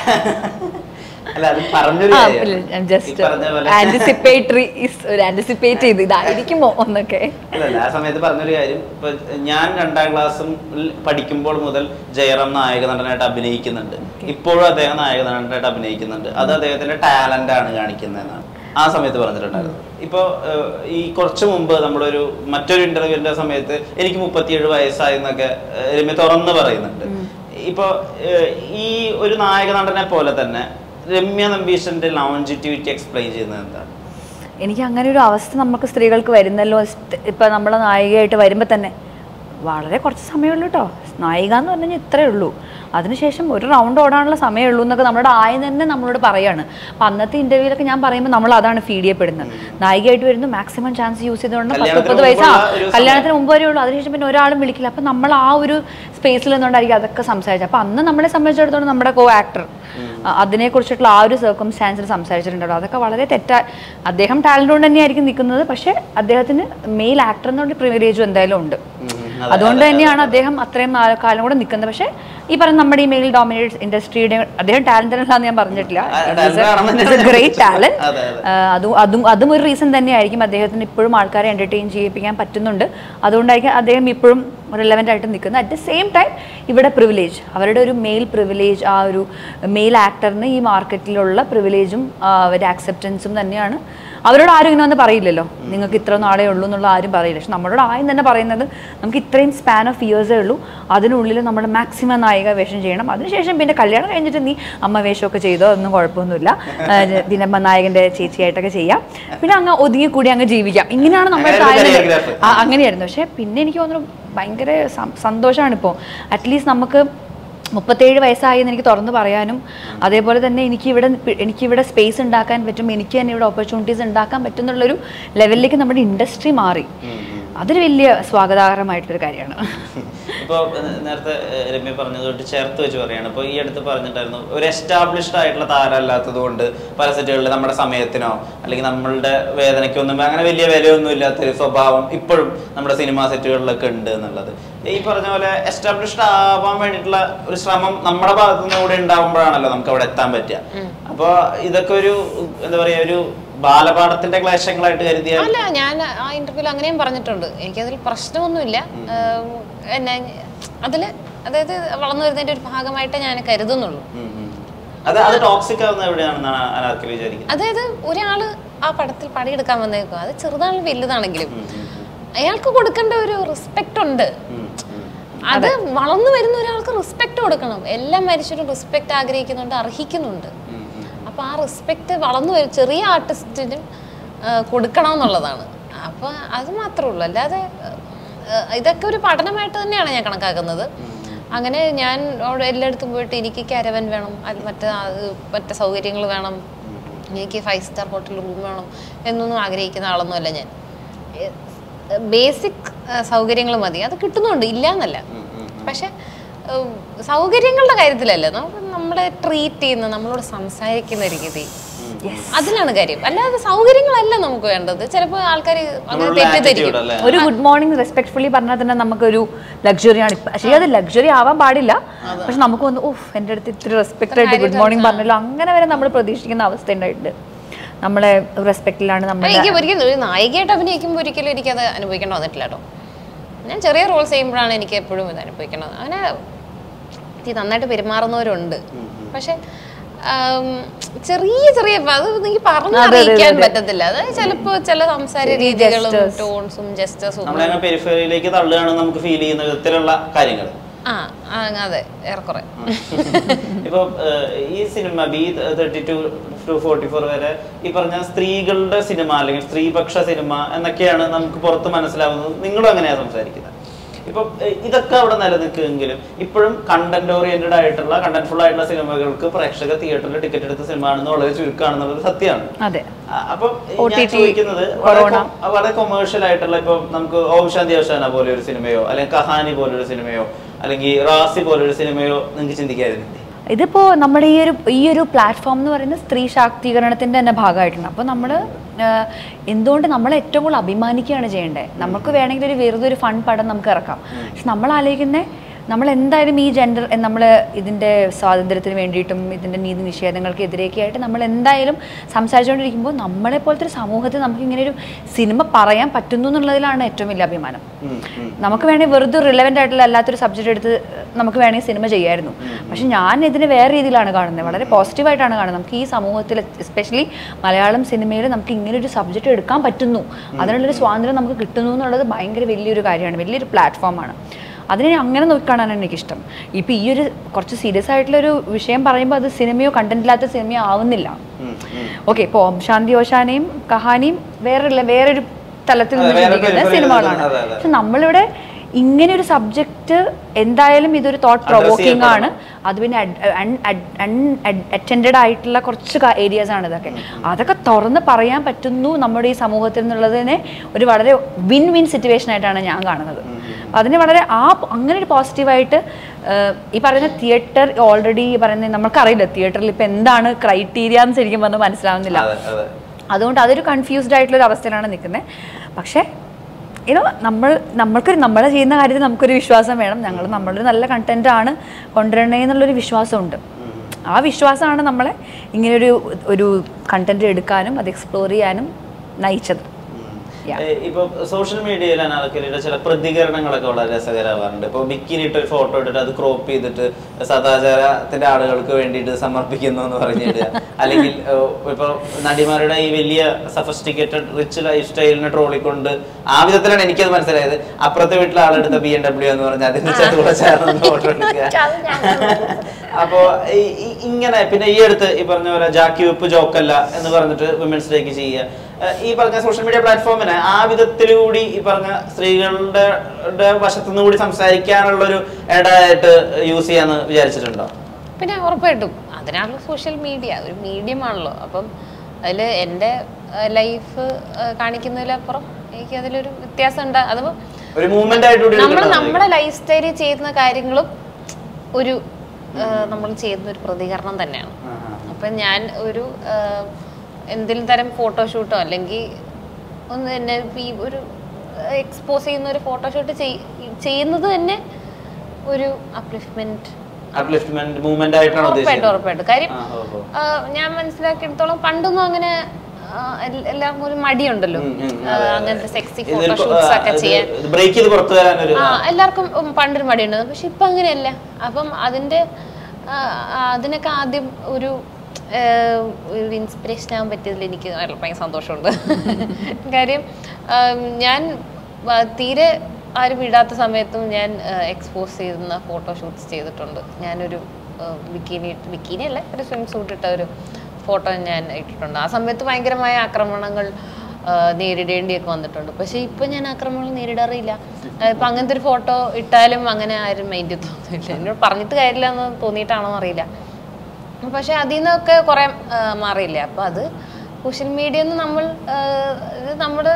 അല്ല അത് പറഞ്ഞൊരു ആ കാര്യമാണ്. ഈ ജസ്റ്റ് പറഞ്ഞ പോലെ ആന്റിസിപ്പേറ്ററി ഒരു ആന്റിസിപ്പേറ്റ് ചെയ്ത് ഇതായിരിക്കുമോ എന്നൊക്കെ അല്ലല്ല ആ സമയത്ത് പറഞ്ഞൊരു കാര്യം ഇപ്പൊ ഞാൻ രണ്ടാം ക്ലാസ്സിൽ പഠിക്കുമ്പോൾ മുതൽ ജയറാം നായക നടനായിട്ട് അഭിനയിക്കുന്നുണ്ട് ഇപ്പോഴും അദ്ദേഹം നായക നടനായിട്ട് അഭിനയിക്കുന്നുണ്ട് അത് അദ്ദേഹത്തിന്റെ ടാലന്റ് ആണ് കാണിക്കുന്നതെന്നാണ് ആ സമയത്ത് പറഞ്ഞിട്ടുണ്ടായിരുന്നു ഇപ്പോൾ ഈ കുറച്ച് മുമ്പ് നമ്മളൊരു മറ്റൊരു ഇന്റർവ്യൂവിന്റെ സമയത്ത് എനിക്ക് മുപ്പത്തിയേഴ് വയസ്സായി എന്നൊക്കെ ഏഹ്, രമ്യ തുറന്ന് പറയുന്നുണ്ട് ഇപ്പൊ ഏഹ്, ഈ ഒരു നായക നടനെ പോലെ തന്നെ രമ്യ നമ്പീശന്റെ ലോഞ്ചിറ്റിവിറ്റി എക്സ്പ്ലെയിൻ ചെയ്യുന്നത് എന്താണ് എനിക്ക് അങ്ങനെ ഒരു അവസ്ഥ നമുക്ക് സ്ത്രീകൾക്ക് വരുന്നല്ലോ സ്റ്റ്- ഇപ്പൊ നമ്മളെ നായികയായിട്ട് വരുമ്പോൾ തന്നെ വളരെ കുറച്ച് സമയമുള്ളൂ കേട്ടോ നായിക എന്ന് പറഞ്ഞു കഴിഞ്ഞാൽ ഇത്രയേ ഉള്ളൂ അതിനുശേഷം ഒരു റൗണ്ട് ഓടാനുള്ള സമയമേ ഉള്ളൂ എന്നൊക്കെ നമ്മുടെ ആയ തന്നെ നമ്മളോട് പറയാണ് അപ്പം അന്നത്തെ ഇന്റർവ്യൂലൊക്കെ ഞാൻ പറയുമ്പോൾ നമ്മൾ അതാണ് ഫീഡ് ചെയ്യപ്പെടുന്നത് നായികയായിട്ട് വരുന്നു മാക്സിമം ചാൻസ് യൂസ് ചെയ്തുകൊണ്ട് പത്ത് കല്യാണത്തിന് മുപ്പത് വയസ്സാ മുമ്പുള്ള ഒരു സമയം. കല്യാണത്തിന് മുമ്പ് വരെ ഉള്ളൂ അതിനുശേഷം പിന്നെ ഒരാളും വിളിക്കില്ല അപ്പം നമ്മൾ ആ ഒരു സ്പേസിൽ നിന്നുകൊണ്ടായിരിക്കും അതൊക്കെ സംസാരിച്ചത് അപ്പം അന്ന് നമ്മളെ സംബന്ധിച്ചിടത്തോളം നമ്മുടെ കോ ആക്ടർ അതിനെക്കുറിച്ചിട്ടുള്ള ആ ഒരു സർക്കംസ്റ്റാൻസിൽ സംസാരിച്ചിട്ടുണ്ടല്ലോ അതൊക്കെ വളരെ തെറ്റാ അദ്ദേഹം ടാലന്റ് കൊണ്ട് തന്നെയായിരിക്കും നിൽക്കുന്നത് പക്ഷേ അദ്ദേഹത്തിന് മെയിൽ ആക്ടർ എന്നുള്ള പ്രിവിലേജും എന്തായാലും ഉണ്ട് അതെ, അതുകൊണ്ട് തന്നെയാണ് അദ്ദേഹം അത്രയും നാ- കാലം കൂടെ നിൽക്കുന്നത് പക്ഷേ ഈ പറഞ്ഞ നമ്മുടെ ഈ മെയിൽ ഡോമിനേറ്റ് ഇൻഡസ്ട്രിയുടെ അദ്ദേഹം ടാലന്റ് അല്ലാന്ന് ഞാൻ പറഞ്ഞിട്ടില്ല ആ, talented ആണെന്ന് തന്നെയാണ് ഗ്രേറ്റ് ടാലന്റ് അതെ, അതെ. അതും അതും അതും ഒരു റീസൺ തന്നെയായിരിക്കും അദ്ദേഹത്തിന് ഇപ്പോഴും ആൾക്കാരെ എന്റർടൈൻ ചെയ്യിപ്പിക്കാൻ പറ്റുന്നുണ്ട് അതുകൊണ്ടായിരിക്കും അദ്ദേഹം ഇപ്പോഴും റിലവൻ്റ് ആയിട്ട് നിൽക്കുന്നത് അറ്റ് ദ സെയിം ടൈം ഇവിടെ പ്രിവിലേജ് അവരുടെ ഒരു മെയിൽ പ്രിവിലേജ് ആ ഒരു മെയിൽ ആക്ടറിന് ഈ മാർക്കറ്റിലുള്ള പ്രിവിലേജും അവരുടെ ആക്സെപ്റ്റൻസും തന്നെയാണ് അവരോട് ആരും ഇങ്ങനെ വന്ന് പറയില്ലല്ലോ നിങ്ങൾക്ക് ഇത്ര നാളേ ഉള്ളൂ എന്നുള്ള ആരും പറയില്ല പക്ഷെ നമ്മളോട് ആദ്യം തന്നെ പറയുന്നത് നമുക്ക് ഇത്രയും സ്പാൻ ഓഫ് ഇയേഴ്സേ ഉള്ളൂ അതിനുള്ളിൽ നമ്മൾ മാക്സിമം നായിക വേഷം ചെയ്യണം അതിനുശേഷം പിന്നെ കല്യാണം കഴിഞ്ഞിട്ട് നീ അമ്മ വേഷമൊക്കെ ചെയ്തോ ഒന്നും കുഴപ്പമൊന്നുമില്ല ആ, പിന്നെ അമ്മ നായകന്റെ ചേച്ചിയായിട്ടൊക്കെ ചെയ്യാം പിന്നെ അങ്ങ് ഒതുങ്ങി കൂടി അങ്ങ് ജീവിക്കാം ഇങ്ങനെയാണ് നമ്മുടെ അങ്ങനെയായിരുന്നു താല്പര്യം. choreographer. ആ, അങ്ങനെയായിരുന്നു പക്ഷെ പിന്നെ എനിക്ക് തോന്നുന്നു ഭയങ്കര സം- സന്തോഷമാണ് ഇപ്പോൾ അറ്റ്ലീസ്റ്റ് നമുക്ക് മുപ്പത്തേഴ് വയസ്സായി എന്ന് എനിക്ക് തുറന്ന് പറയാനും അതേപോലെ തന്നെ എനിക്ക് ഇവിടെ എനിക്കിവിടെ സ്പേസ് ഉണ്ടാക്കാൻ പറ്റും എനിക്ക് തന്നെ ഇവിടെ ഓപ്പർച്യൂണിറ്റീസ് ഉണ്ടാക്കാൻ പറ്റും എന്നുള്ളൊരു ലെവലിലേക്ക് നമ്മുടെ ഇൻഡസ്ട്രി മാറി അതൊരു വലിയ സ്വാഗതാർഹമായിട്ടൊരു കാര്യമാണ് ഇപ്പോൾ നേരത്തെ ഏഹ്, രമ്യ പറഞ്ഞതുകൊണ്ട് ചേർത്ത് വെച്ച് പറയാണ് ഇപ്പോൾ ഈ അടുത്ത് പറഞ്ഞിട്ടായിരുന്നു ഒരു എസ്റ്റാബ്ലിഷ്ഡ് ആയിട്ടുള്ള താരമല്ലാത്തത് കൊണ്ട് പല സെറ്റുകളിൽ നമ്മുടെ സമയത്തിനോ അല്ലെങ്കിൽ നമ്മളുടെ വേദനയ്ക്കൊന്നും അങ്ങനെ വലിയ വിലയൊന്നും ഇല്ലാത്തൊരു സ്വഭാവം ഇപ്പോഴും നമ്മുടെ സിനിമാ സെറ്റുകളിലൊക്കെ ഉണ്ട് എന്നുള്ളത് ഈ പറഞ്ഞ പോലെ എസ്റ്റാബ്ലിഷ്ഡ് ആവാൻ വേണ്ടിയിട്ടുള്ള ഒരു ശ്രമം നമ്മുടെ ഭാഗത്തു നിന്ന് കൂടെ ഉണ്ടാവുമ്പോഴാണല്ലോ നമുക്ക് അവിടെ എത്താൻ പറ്റുക അപ്പോൾ ഇതൊക്കെ ഒരു എന്താ പറയുക ഒരു ബാലപാഠത്തിന്റെ ക്ലേശങ്ങളായിട്ട് കരുതിയ അല്ല ഞാൻ ആ ഇന്റർവ്യൂവിൽ അങ്ങനെയും പറഞ്ഞിട്ടുണ്ട് എനിക്കതിൽ പ്രശ്നമൊന്നുമില്ല ഏം, എന്നെ അതിൽ അതായത് വളർന്നു വരുന്നതിന്റെ ഒരു ഭാഗമായിട്ട് ഞാൻ കരുതുന്നുള്ളൂ ഉം, ഉം. അത് അത് ടോക്സിക് ആവുന്ന എവിടെയാണെന്നാണ് അനാർക്കലി വിചാരിക്കുന്നത് അതായത് ഒരാള് ആ പടത്തിൽ പണിയെടുക്കാൻ വന്നേക്കും അത് ചെറുതാണെങ്കിലും വലുതാണെങ്കിലും അയാൾക്ക് കൊടുക്കേണ്ട ഒരു റെസ്പെക്റ്റ് ഉണ്ട് ഉം, ഉം. അത് വളർന്നു വരുന്ന ഒരാൾക്ക് റെസ്പെക്ട് കൊടുക്കണം എല്ലാ മനുഷ്യരും റെസ്പെക്ട് ആഗ്രഹിക്കുന്നുണ്ട് അർഹിക്കുന്നുണ്ട് ഉം, ഉം. അപ്പൊ ആ റെസ്പെക്ട് വളർന്നു വരും ചെറിയ ആർട്ടിസ്റ്റിനും കൊടുക്കണം എന്നുള്ളതാണ് അപ്പൊ അത് മാത്രമേ ഉള്ളൂ അല്ലാതെ ആ, ഇതൊക്കെ ഒരു പഠനമായിട്ട് തന്നെയാണ് ഞാൻ കണക്കാക്കുന്നത് അങ്ങനെ ഞാൻ അവിടെ എല്ലായിടത്തും പോയിട്ട് എനിക്ക് കാരവൻ വേണം അത് മറ്റേ അത് മറ്റേ സൗകര്യങ്ങൾ വേണം എനിക്ക് ഫൈവ് സ്റ്റാർ ഹോട്ടൽ റൂം വേണം എന്നൊന്നും ആഗ്രഹിക്കുന്ന ആളൊന്നുമല്ല ഞാൻ ബേസിക് സൗകര്യങ്ങൾ മതി അത് കിട്ടുന്നുണ്ട് ഇല്ല എന്നല്ല പക്ഷെ ഉം, സൗകര്യങ്ങളുടെ കാര്യത്തിലല്ല നമുക്ക് നമ്മളെ ട്രീറ്റ് ചെയ്യുന്ന നമ്മളോട് സംസാരിക്കുന്ന രീതി അതിലാണ് കാര്യം അല്ലാതെ സൗകര്യങ്ങളല്ല നമുക്ക് വേണ്ടത് ചിലപ്പോൾ ആൾക്കാർ അങ്ങനെ നമ്മളുടെ തെറ്റിദ്ധരിക്കും attitude അല്ലേ? ഒരു ഗുഡ് മോർണിംഗ് റെസ്പെക്ട്ഫുള്ളി പറഞ്ഞാൽ തന്നെ നമുക്കൊരു ലക്ഷറിയാണ് ഇപ്പം പക്ഷേ അത് ലക്ഷറി ആവാൻ പാടില്ല പക്ഷെ നമുക്ക് വന്ന് ഓഫ് എൻ്റെ അടുത്ത് ഇത്തിരി റെസ്പെക്ട് ആയിട്ട് ഗുഡ് മോർണിംഗ് പറഞ്ഞല്ലോ അങ്ങനെ വരെ നമ്മൾ പ്രതീക്ഷിക്കുന്ന അവസ്ഥ ഉണ്ടായിട്ടുണ്ട് നമ്മളെ റെസ്പെക്റ്റിലാണ് നമ്മൾ എനിക്ക് ഒരിക്കലും ഒരു നായികയായിട്ട് അഭിനയിക്കുമ്പോൾ ഒരിക്കലും എനിക്കത് അനുഭവിക്കേണ്ടി വന്നിട്ടില്ല കേട്ടോ ഞാൻ ചെറിയ റോൾസ് ചെയ്യുമ്പോഴാണ് എനിക്ക് എപ്പോഴും ഇത് അനുഭവിക്കേണ്ടത് അങ്ങനെ ഇത്തിരി നന്നായിട്ട് പെരുമാറുന്നവരുണ്ട് പക്ഷെ ആം, ചെറിയ ചെറിയ അത് എനിക്ക് പറഞ്ഞറിയിക്കാൻ പറ്റത്തില്ല അത് ചിലപ്പോ ചില സംസാര രീതികളും ടോൺസും ജസ്റ്റേഴ്സും നമ്മളെ പെരിഫറിയിലേക്ക് തള്ളുകയാണ് നമുക്ക് ഫീൽ ചെയ്യുന്ന വിധത്തിലുള്ള കാര്യങ്ങൾ ആ ആ, അതെ ഏറെക്കുറെ ഇപ്പൊ ഈ സിനിമ B thirty two to forty four വരെ ഈ പറഞ്ഞ സ്ത്രീകളുടെ സിനിമ അല്ലെങ്കിൽ സ്ത്രീപക്ഷ സിനിമ എന്നൊക്കെയാണ് നമുക്ക് പുറത്ത് മനസ്സിലാവുന്നത് നിങ്ങളും അങ്ങനെയാ സംസാരിക്കുന്നത് ഇപ്പൊ ഏഹ്, ഇതൊക്കെ അവിടെ നിലനിൽക്കുമെങ്കിലും ഇപ്പോഴും കണ്ടന്റ് ഓറിയന്റഡ് ആയിട്ടുള്ള കണ്ടന്റ്ഫുൾ ആയിട്ടുള്ള സിനിമകൾക്ക് പ്രേക്ഷക തിയേറ്ററിൽ ടിക്കറ്റ് എടുത്ത സിനിമ ആണെന്ന് വളരെ ചുരുക്കമാണെന്നുള്ളത് സത്യമാണ് അതെ ആ, അപ്പം ഞാൻ OTT, ചോദിക്കുന്നത് വളരെ കൊറോണ. കൊ- വളരെ കൊമേഴ്ഷ്യൽ ആയിട്ടുള്ള ഇപ്പൊ നമുക്ക് ഓം ശാന്തി അവസാന പോലെ ഒരു സിനിമയോ അല്ലെങ്കിൽ കഹാനി പോലൊരു സിനിമയോ അല്ലെങ്കിൽ റാസി പോലൊരു സിനിമയോ നിങ്ങൾക്ക് ചിന്തിക്കായിരുന്നില്ലേ ഇതിപ്പോ നമ്മുടെ ഈ ഒരു ഈ ഒരു പ്ലാറ്റ്ഫോം എന്ന് പറയുന്നത് സ്ത്രീ ശാക്തീകരണത്തിന്റെ തന്നെ ഭാഗമായിട്ടുണ്ട് അപ്പോൾ നമ്മൾ എന്തുകൊണ്ട് നമ്മൾ ഏറ്റവും കൂടുതൽ അഭിമാനിക്കുകയാണ് ചെയ്യേണ്ടത് നമുക്ക് വേണമെങ്കിൽ ഒരു വെറുതെ ഒരു ഫൺ പടം നമുക്ക് ഇറക്കാം പക്ഷെ നമ്മൾ ആലോചിക്കുന്നത് നമ്മൾ എന്തായാലും ഈ ജെൻഡർ നമ്മൾ ഇതിൻ്റെ സ്വാതന്ത്ര്യത്തിന് വേണ്ടിയിട്ടും ഇതിൻ്റെ നീതി നിഷേധങ്ങൾക്ക് എതിരെയൊക്കെ ആയിട്ട് നമ്മൾ എന്തായാലും സംസാരിച്ചുകൊണ്ടിരിക്കുമ്പോൾ നമ്മളെ പോലത്തെ ഒരു സമൂഹത്തിൽ നമുക്ക് ഇങ്ങനെ ഒരു സിനിമ പറയാൻ പറ്റുന്നു എന്നുള്ളതിലാണ് ഏറ്റവും വലിയ അഭിമാനം ഉം, ഉം. നമുക്ക് വേണമെങ്കിൽ വെറുതെ റിലവൻ്റ് ആയിട്ടുള്ള അല്ലാത്തൊരു സബ്ജക്റ്റ് എടുത്ത് നമുക്ക് വേണമെങ്കിൽ സിനിമ ചെയ്യായിരുന്നു പക്ഷെ ഞാൻ ഇതിനെ വേറെ രീതിയിലാണ് കാണുന്നത് വളരെ പോസിറ്റീവായിട്ടാണ് കാണുന്നത് നമുക്ക് ഈ സമൂഹത്തിൽ എസ്പെഷ്യലി മലയാളം സിനിമയിൽ നമുക്ക് ഇങ്ങനെ ഒരു സബ്ജക്റ്റ് എടുക്കാൻ പറ്റുന്നു അതിനുള്ളൊരു സ്വാതന്ത്ര്യം നമുക്ക് കിട്ടുന്നു എന്നുള്ളത് ഭയങ്കര വലിയൊരു കാര്യമാണ് വലിയൊരു പ്ലാറ്റ്ഫോമാണ് അതിനെ അങ്ങനെ നോക്കിക്കാണാനാണ് എനിക്കിഷ്ടം ഇപ്പം ഈ ഒരു കുറച്ച് സീരിയസ് ആയിട്ടുള്ളൊരു വിഷയം പറയുമ്പോൾ അത് സിനിമയോ കണ്ടന്റ് ഇല്ലാത്ത സിനിമയോ ആവുന്നില്ല ഉം, ഉം. ഓക്കെ ഇപ്പോൾ ഓം ശാന്തി ഓശാനയും കഹാനിയും വേറെ വേറൊരു തലത്തിൽ നിന്ന് അതെ, വേറെ ചിന്തിക്കുന്ന peripheral സിനിമകളാണ് അതെ, അതെ. പക്ഷെ നമ്മളിവിടെ ഇങ്ങനെ ഒരു സബ്ജക്റ്റ് എന്തായാലും ഇതൊരു തോട്ട് പ്രൊവോക്കിംഗ് ആണ് അത് പിന്നെ അറ്റൻഡഡ് ആയിട്ടുള്ള കുറച്ച് ഏരിയാസ് ആണ് ഇതൊക്കെ അതൊക്കെ തുറന്ന് പറയാൻ പറ്റുന്നു നമ്മുടെ ഈ സമൂഹത്തിൽ നിന്നുള്ളതിനെ ഒരു വളരെ വിൻ വിൻ സിറ്റുവേഷൻ ആയിട്ടാണ് ഞാൻ കാണുന്നത് അതിനെ വളരെ ആ അങ്ങനെ ഒരു പോസിറ്റീവായിട്ട് ഈ പറയുന്ന തിയേറ്റർ ഓൾറെഡി പറയുന്ന നമുക്കറിയില്ല തിയേറ്ററിൽ ഇപ്പം എന്താണ് ക്രൈറ്റീരിയ എന്ന് ശരിക്കും പറഞ്ഞാൽ മനസ്സിലാവുന്നില്ല അതെ അതെ അതുകൊണ്ട് അതൊരു കൺഫ്യൂസ്ഡ് ആയിട്ടുള്ള ഒരു അവസ്ഥയിലാണ് നിൽക്കുന്നത് പക്ഷേ ഇനോ നമ്മൾ നമ്മൾക്കൊരു നമ്മൾ ചെയ്യുന്ന കാര്യത്തിൽ നമുക്കൊരു വിശ്വാസം വേണം ഞങ്ങൾ നമ്മളൊരു നല്ല കണ്ടന്റ് ആണ് കൊണ്ടുവരണേ എന്നുള്ളൊരു വിശ്വാസമുണ്ട് ആ വിശ്വാസമാണ് നമ്മളെ ഇങ്ങനൊരു ഒരു കണ്ടന്റ് എടുക്കാനും അത് എക്സ്പ്ലോർ ചെയ്യാനും നയിച്ചത് Yeah. ഏ, ഇപ്പൊ സോഷ്യൽ മീഡിയയിൽ അനാർക്കലിയുടെ ചില പ്രതികരണങ്ങളൊക്കെ വളരെ രസകരമാവാറുണ്ട് ഇപ്പൊ ബിക്കിനി ഇട്ട് ഒരു ഫോട്ടോ ഇട്ടിട്ട് അത് ക്രോപ്പ് ചെയ്തിട്ട് സദാചാരത്തിന്റെ ആളുകൾക്ക് വേണ്ടിയിട്ട് സമർപ്പിക്കുന്നു എന്ന് പറഞ്ഞിട്ട് അല്ലെങ്കിൽ ഏ, ഇപ്പൊ നടിമാരുടെ ഈ വലിയ സഫസ്റ്റിക്കേറ്റഡ് റിച്ച് ലൈഫ് സ്റ്റൈലിനെ ട്രോളിക്കൊണ്ട് ആ വിധത്തിലാണ് എനിക്കത് മനസ്സിലായത് അപ്പുറത്തെ വീട്ടിലെ ആളെടുത്ത ബി എം ഡബ്ല്യു എന്ന് പറഞ്ഞാൽ അതിന്റെ ചത്ത് കൂടെ ചേർന്ന് ഫോട്ടോ എടുക്കുക അപ്പോ ഈ- ഈ- ഇങ്ങനെ പിന്നെ ഈ അടുത്ത് ഈ പറഞ്ഞ പോലെ ജാക്കി വെപ്പ് ജോക്കല്ല എന്ന് പറഞ്ഞിട്ട് വിമൻസ് ഡേക്ക് ചെയ്യുക ഏഹ് ഈ പറഞ്ഞ സോഷ്യൽ മീഡിയ പ്ലാറ്റ്ഫോമിനെ ആ വിധത്തിലൂടി ഈ പറഞ്ഞ സ്ത്രീകളുടെ ടെ വശത്തുനിന്ന് കൂടി സംസാരിക്കാനുള്ള ഒരു ഇടയായിട്ട് യൂസ് ചെയ്യാന്ന് വിചാരിച്ചിട്ടുണ്ടോ പിന്നെ ഉറപ്പായിട്ടും അതിനാണല്ലോ സോഷ്യൽ മീഡിയ ഒരു മീഡിയം ആണല്ലോ അപ്പം അതിൽ എൻ്റെ ലൈഫ് കാണിക്കുന്നതിലപ്പുറം എനിക്ക് അതിലൊരു വ്യത്യാസം ഉണ്ട് അതിപ്പോൾ ഒരു മൂവ്മെന്റ് ആയിട്ട് കൂടി നമ്മൾ എടുക്കണം നമ്മുടെ ലൈഫ് സ്റ്റൈലിൽ ചെയ്യുന്ന കാര്യങ്ങളും ഒരു നമ്മൾ ചെയ്യുന്ന ഒരു പ്രതികരണം തന്നെയാണ് അപ്പം ഞാൻ ഒരു ആ, എന്തെങ്കിലും തരം ഫോട്ടോഷൂട്ടോ അല്ലെങ്കിൽ ഒന്ന് തന്നെ ഈ ഒരു എക്സ്പോസ് ചെയ്യുന്ന ഒരു ഫോട്ടോഷൂട്ട് ചെയ്യുന്നത് തന്നെ ഒരു അപ്ലിഫ്റ്റ്മെന്റ് അപ്ലിഫ്റ്റ്മെന്റ് മൂവ്മെന്റ് ആയിട്ടാണ് ഉറപ്പായിട്ടും ഉദ്ദേശിച്ചത് ഉറപ്പായിട്ടും കാര്യം ആ, ഓ, ഓ. ആ, ഞാൻ മനസ്സിലാക്കിയെടുത്തോളം പണ്ടൊന്നും അങ്ങനെ ആ, എൽ- എല്ലാവർക്കും ഒരു മടിയുണ്ടല്ലോ ഉം, ഉം, ആ, അതെ, അതെ. അങ്ങനത്തെ സെക്സി ഇതിൽ ഫോട്ടോഷൂട്ട്സ് ഒക്കെ ചെയ്യാൻ ബ്രേക്ക് ചെയ്ത് പുറത്തു വരാനൊരു ആ എല്ലാവർക്കും ഉം പണ്ടൊരു മടിയുണ്ട് പക്ഷെ ഇപ്പൊ അങ്ങനെയല്ല അപ്പം അതിന്റെ ആ, ആ, അതിനൊക്കെ ആദ്യം ഒരു ആ, ഒരു ഇൻസ്പിറേഷൻ ആകാൻ പറ്റിയതിൽ എനിക്ക് വളരെ ഭയങ്കര സന്തോഷമുണ്ട് കാര്യം ആ, ഞാൻ വ- തീരെ ആരും ഇടാത്ത സമയത്തും ഞാൻ എക്സ്പോസ് ചെയ്യുന്ന ഫോട്ടോഷൂട്ട്സ് ചെയ്തിട്ടുണ്ട് ഞാനൊരു ബിക്കിനി ബിക്കിനി അല്ല ഒരു സ്വിം സൂട്ട് ഇട്ട ഒരു ഫോട്ടോ ഞാൻ ഇട്ടിട്ടുണ്ട് ആ സമയത്ത് ഭയങ്കരമായ ആക്രമണങ്ങൾ ആ, നേരിടേണ്ടിയൊക്കെ വന്നിട്ടുണ്ട് പക്ഷെ ഇപ്പൊ ഞാൻ ആക്രമണങ്ങൾ നേരിടാറില്ല ആ, ഇപ്പൊ അങ്ങനത്തെ ഒരു ഫോട്ടോ ഇട്ടാലും അങ്ങനെ ആരും മൈൻഡ് തോന്നില്ല എന്നോട് പറഞ്ഞിട്ട് കാര്യമില്ല എന്ന് തോന്നിയിട്ടാണോ അറിയില്ല പക്ഷെ അതിൽ നിന്നൊക്കെ കുറെ മാറിയില്ലേ അപ്പൊ അത് സോഷ്യൽ മീഡിയ നമ്മൾ ആ, ഇത് നമ്മുടെ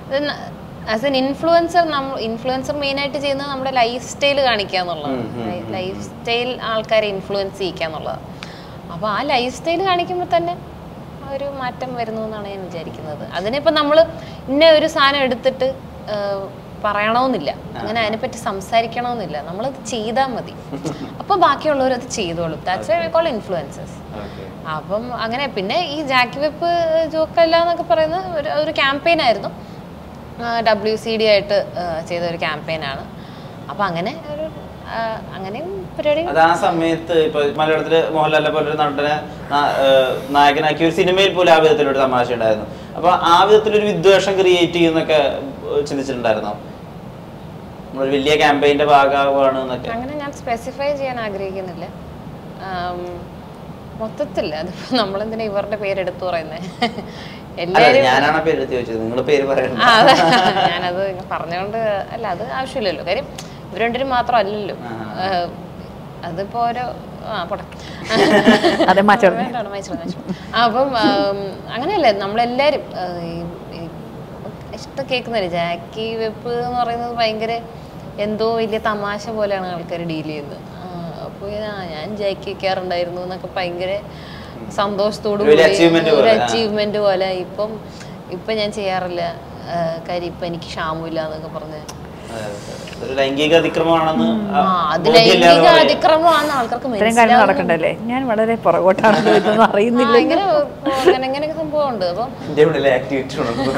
ആസ് എൻ ഇൻഫ്ലുവൻസർ നമ്മൾ ഇൻഫ്ലുവൻസർ മെയിൻ ആയിട്ട് ചെയ്യുന്നത് നമ്മുടെ ലൈഫ് സ്റ്റൈൽ കാണിക്കുക എന്നുള്ളതാണ് ലൈഫ് സ്റ്റൈൽ ആൾക്കാരെ ഇൻഫ്ലുവൻസ് ചെയ്യിക്കുക എന്നുള്ളതാണ് അപ്പോൾ ആ ലൈഫ് സ്റ്റൈൽ കാണിക്കുമ്പോൾ തന്നെ ആ ഒരു മാറ്റം വരുന്നു എന്നാണ് ഞാൻ വിചാരിക്കുന്നത് അതിനിപ്പോൾ നമ്മൾ ഇന്ന ഒരു സാധനം എടുത്തിട്ട് ആ, പറയണമെന്നില്ല അങ്ങനെ അതിനെപ്പറ്റി സംസാരിക്കണമെന്നില്ല നമ്മളത് ചെയ്താൽ മതി അപ്പോൾ ബാക്കിയുള്ളവർ അത് ചെയ്തോളും that's why call influences Okay. അപ്പം അങ്ങനെ പിന്നെ ഈ ജാക്കി വെപ്പ് ജോക്കല്ല എന്നൊക്കെ പറയുന്ന ഒരു ഒരു ക്യാമ്പയിൻ ആയിരുന്നു ഡബ്ല്യു സി ഡി ആയിട്ട് ആ, ചെയ്ത ഒരു ക്യാമ്പയിനാണ് അപ്പൊ അങ്ങനെ ഒരു ആ, അങ്ങനെയും പരിപാടി അത് ആ സമയത്ത് ഇപ്പൊ മലയാളത്തില് മോഹൻലാലിനെ പോലെ ഒരു നടനെ നാ- ഏഹ് നായകനാക്കി ഒരു സിനിമയിൽ പോലും ആ വിധത്തിലൊരു തമാശ ഉണ്ടായിരുന്നു അപ്പൊ ആ വിധത്തിലൊരു വിദ്വേഷം ക്രിയേറ്റ് ചെയ്യുന്നൊക്കെ ഏഹ് ചിന്തിച്ചിട്ടുണ്ടായിരുന്നോ നമ്മളൊരു വലിയ ക്യാമ്പയിന്റെ ഭാഗമാവാണ് എന്നൊക്കെ അങ്ങനെ ഞാൻ സ്പെസിഫൈ ചെയ്യാൻ ആഗ്രഹിക്കുന്നില്ല ആം, മൊത്തത്തില്ല അതിപ്പോ നമ്മളെന്തിനാ ഇവരുടെ പേര് എടുത്തു പറയുന്നത് അല്ല എല്ലാരും ഞാനാണ് ആ പേര് എടുത്ത് ചോദിച്ചത് നിങ്ങൾ പേര് പറയണ്ട ആ, അതെ. ഞാനത് പറഞ്ഞുകൊണ്ട് അല്ല അത് ആവശ്യമില്ലല്ലോ കാര്യം ഇവർ രണ്ടുപേരും മാത്രമല്ലല്ലോ ആ. ഏഹ്, അതിപ്പോ ഓരോ ആ പോട്ടെ അതെ, മാറ്റം. വേണ്ട, വേണ്ട, മായ്ച്ചോളാം, മായ്ച്ചോളാം. ആ, അപ്പം ആം, അങ്ങനെയല്ലേ നമ്മളെല്ലാരും ആ, ഈ- ഈ ഇഷ്ടം കേൾക്കുന്നില്ല ജാക്കി വെപ്പ് എന്ന് പറയുന്നത് ഭയങ്കര എന്തോ വലിയ തമാശ പോലെയാണ് ആൾക്കാർ ഡീൽ ചെയ്യുന്നത് അപ്പോൾ ഞാൻ ജാക്കി വെക്കാറുണ്ടായിരുന്നു എന്നൊക്കെ ഭയങ്കര സന്തോഷത്തോടു ഒരു വലിയ achievement ഒരു പോലെ, ആ. അച്ചീവ്മെന്റ് പോലെ ഇപ്പം ഇപ്പം ഞാൻ ചെയ്യാറില്ല ആ, കാര്യം ഇപ്പം എനിക്ക് ക്ഷാമമില്ല എന്നൊക്കെ പറഞ്ഞ് അതെ, അതെ. ഒരു ലൈംഗിക അതിക്രമമാണെന്ന് ആ ആ അത് ബോധ്യമില്ലാതെ ലൈംഗിക പറയാം. അതിക്രമമാണെന്ന് ആൾക്കാർക്ക് ഇത്രയും കാര്യം മനസ്സിലാവുന്നു. നടക്കണ്ടല്ലേ ഞാൻ വളരെ പുറകോട്ടാണെന്ന് ഇതൊന്നും ആ, അറിയുന്നില്ല ഇങ്ങനെ അങ്ങനെ അങ്ങനെ സംഭവം ഉണ്ട് അപ്പം എന്റെ ഉള്ളിലെ ആക്ടിവിറ്റി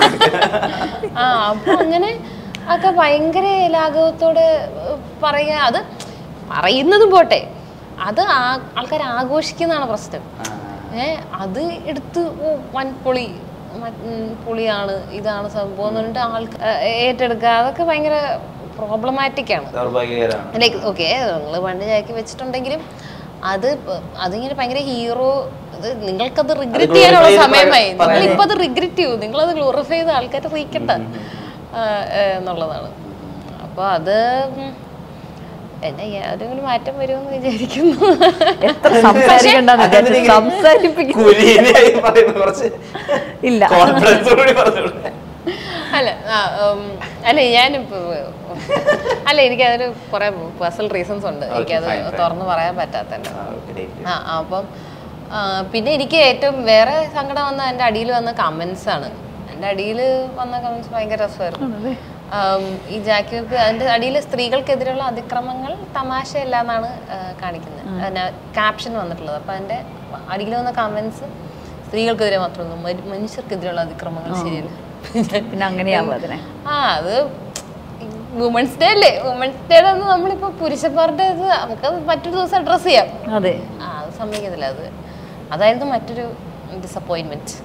ആ അപ്പൊ അങ്ങനെ ഒക്കെ ഭയങ്കര ലാഘവത്തോടെ ഏഹ്, പറയുക അത് പറയുന്നതും പോട്ടെ അത് ആൾക്കാർ ആഘോഷിക്കുന്നതാണ് പ്രശ്നം ഏ അത് എടുത്ത് ഓ വൻ പൊളി മ- ഉം, പൊളിയാണ് ഇതാണ് സംഭവം എന്ന് പറഞ്ഞിട്ട് ആൾക്ക് ഏറ്റെടുക്കുക അതൊക്കെ ഭയങ്കര പ്രോബ്ലമാറ്റിക് ആണ് ദൗർഭാഗ്യകരമാണ് ലൈക്ക് ഓക്കെ നിങ്ങൾ പണ്ട് ചാക്കി വെച്ചിട്ടുണ്ടെങ്കിലും അത് പ- അതിങ്ങനെ ഭയങ്കര ഹീറോ അത് നിങ്ങൾക്കത് റിഗ്രറ്റ് glorify ചെയ്യാനുള്ള ചെയ്ത് സമയമായി പറ- നിങ്ങൾ ഇപ്പൊ അത് റിഗ്രറ്റ് ചെയ്യൂ നിങ്ങളത് ഗ്ലോറിഫൈ ചെയ്ത് ആൾക്കാരെ അറിയിക്കണ്ട ആ, ഏ, എന്നുള്ളതാണ് അപ്പൊ അത് ഉം, എന്നെ യാതൊരു മാറ്റം വരുമെന്ന് വിചാരിക്കുന്നു എത്ര സംസാരിക്കണ്ടെന്ന് വിചാരിച്ചു സംസാരിപ്പിക്കും കുലീനയായി പറയുന്ന കുറച്ച് ഇല്ല കോൺഫിഡൻസോടുകൂടി പറഞ്ഞോളൂ അല്ല ആ, ഉം, അല്ല ഞാനിപ്പോ അല്ല എനിക്ക് അതിന് കുറെ പേഴ്സണൽ റീസൺസ് ഉണ്ട് Okay, എനിക്കത് fine, fine. തുറന്നു പറയാൻ പറ്റാത്തന്നെ ആ, okay, date. ആ ആ, അപ്പം ആ, പിന്നെ എനിക്ക് ഏറ്റവും വേറെ സങ്കടം വന്ന എൻ്റെ അടിയിൽ വന്ന കമൻസ് ആണ് എൻ്റെ അടിയിൽ വന്ന കമൻസ് ഭയങ്കര രസമായിരുന്നു ആം, ഈ ജാക്കി വെപ്പ് അതിൻ്റെ അടിയിൽ സ്ത്രീകൾക്കെതിരെയുള്ള അതിക്രമങ്ങൾ തമാശയല്ല എന്നാണ് ആ, കാണിക്കുന്നത് ക്യാപ്ഷൻ വന്നിട്ടുള്ളത് അപ്പം അതിൻ്റെ അടിയിൽ വന്ന കമൻസ് സ്ത്രീകൾക്കെതിരെ മാത്രമൊന്നും മരു- മനുഷ്യർക്കെതിരെയുള്ള അതിക്രമങ്ങൾ ശരിയല്ല പിന്നെ അങ്ങനെയാവും അതിനെ ആ അത് വുമൻസ് ഡേ അല്ലേ വുമൻസ് ഡേ അന്ന് നമ്മളിപ്പോ പുരുഷന്മാരുടെ ഇത് നമുക്കത് മറ്റൊരു ദിവസം അഡ്രസ് ചെയ്യാം അതെ ആ അത് സമ്മതിക്കത്തില്ല അത് അതായിരുന്നു മറ്റൊരു ഡിസപ്പോയിൻമെന്റ്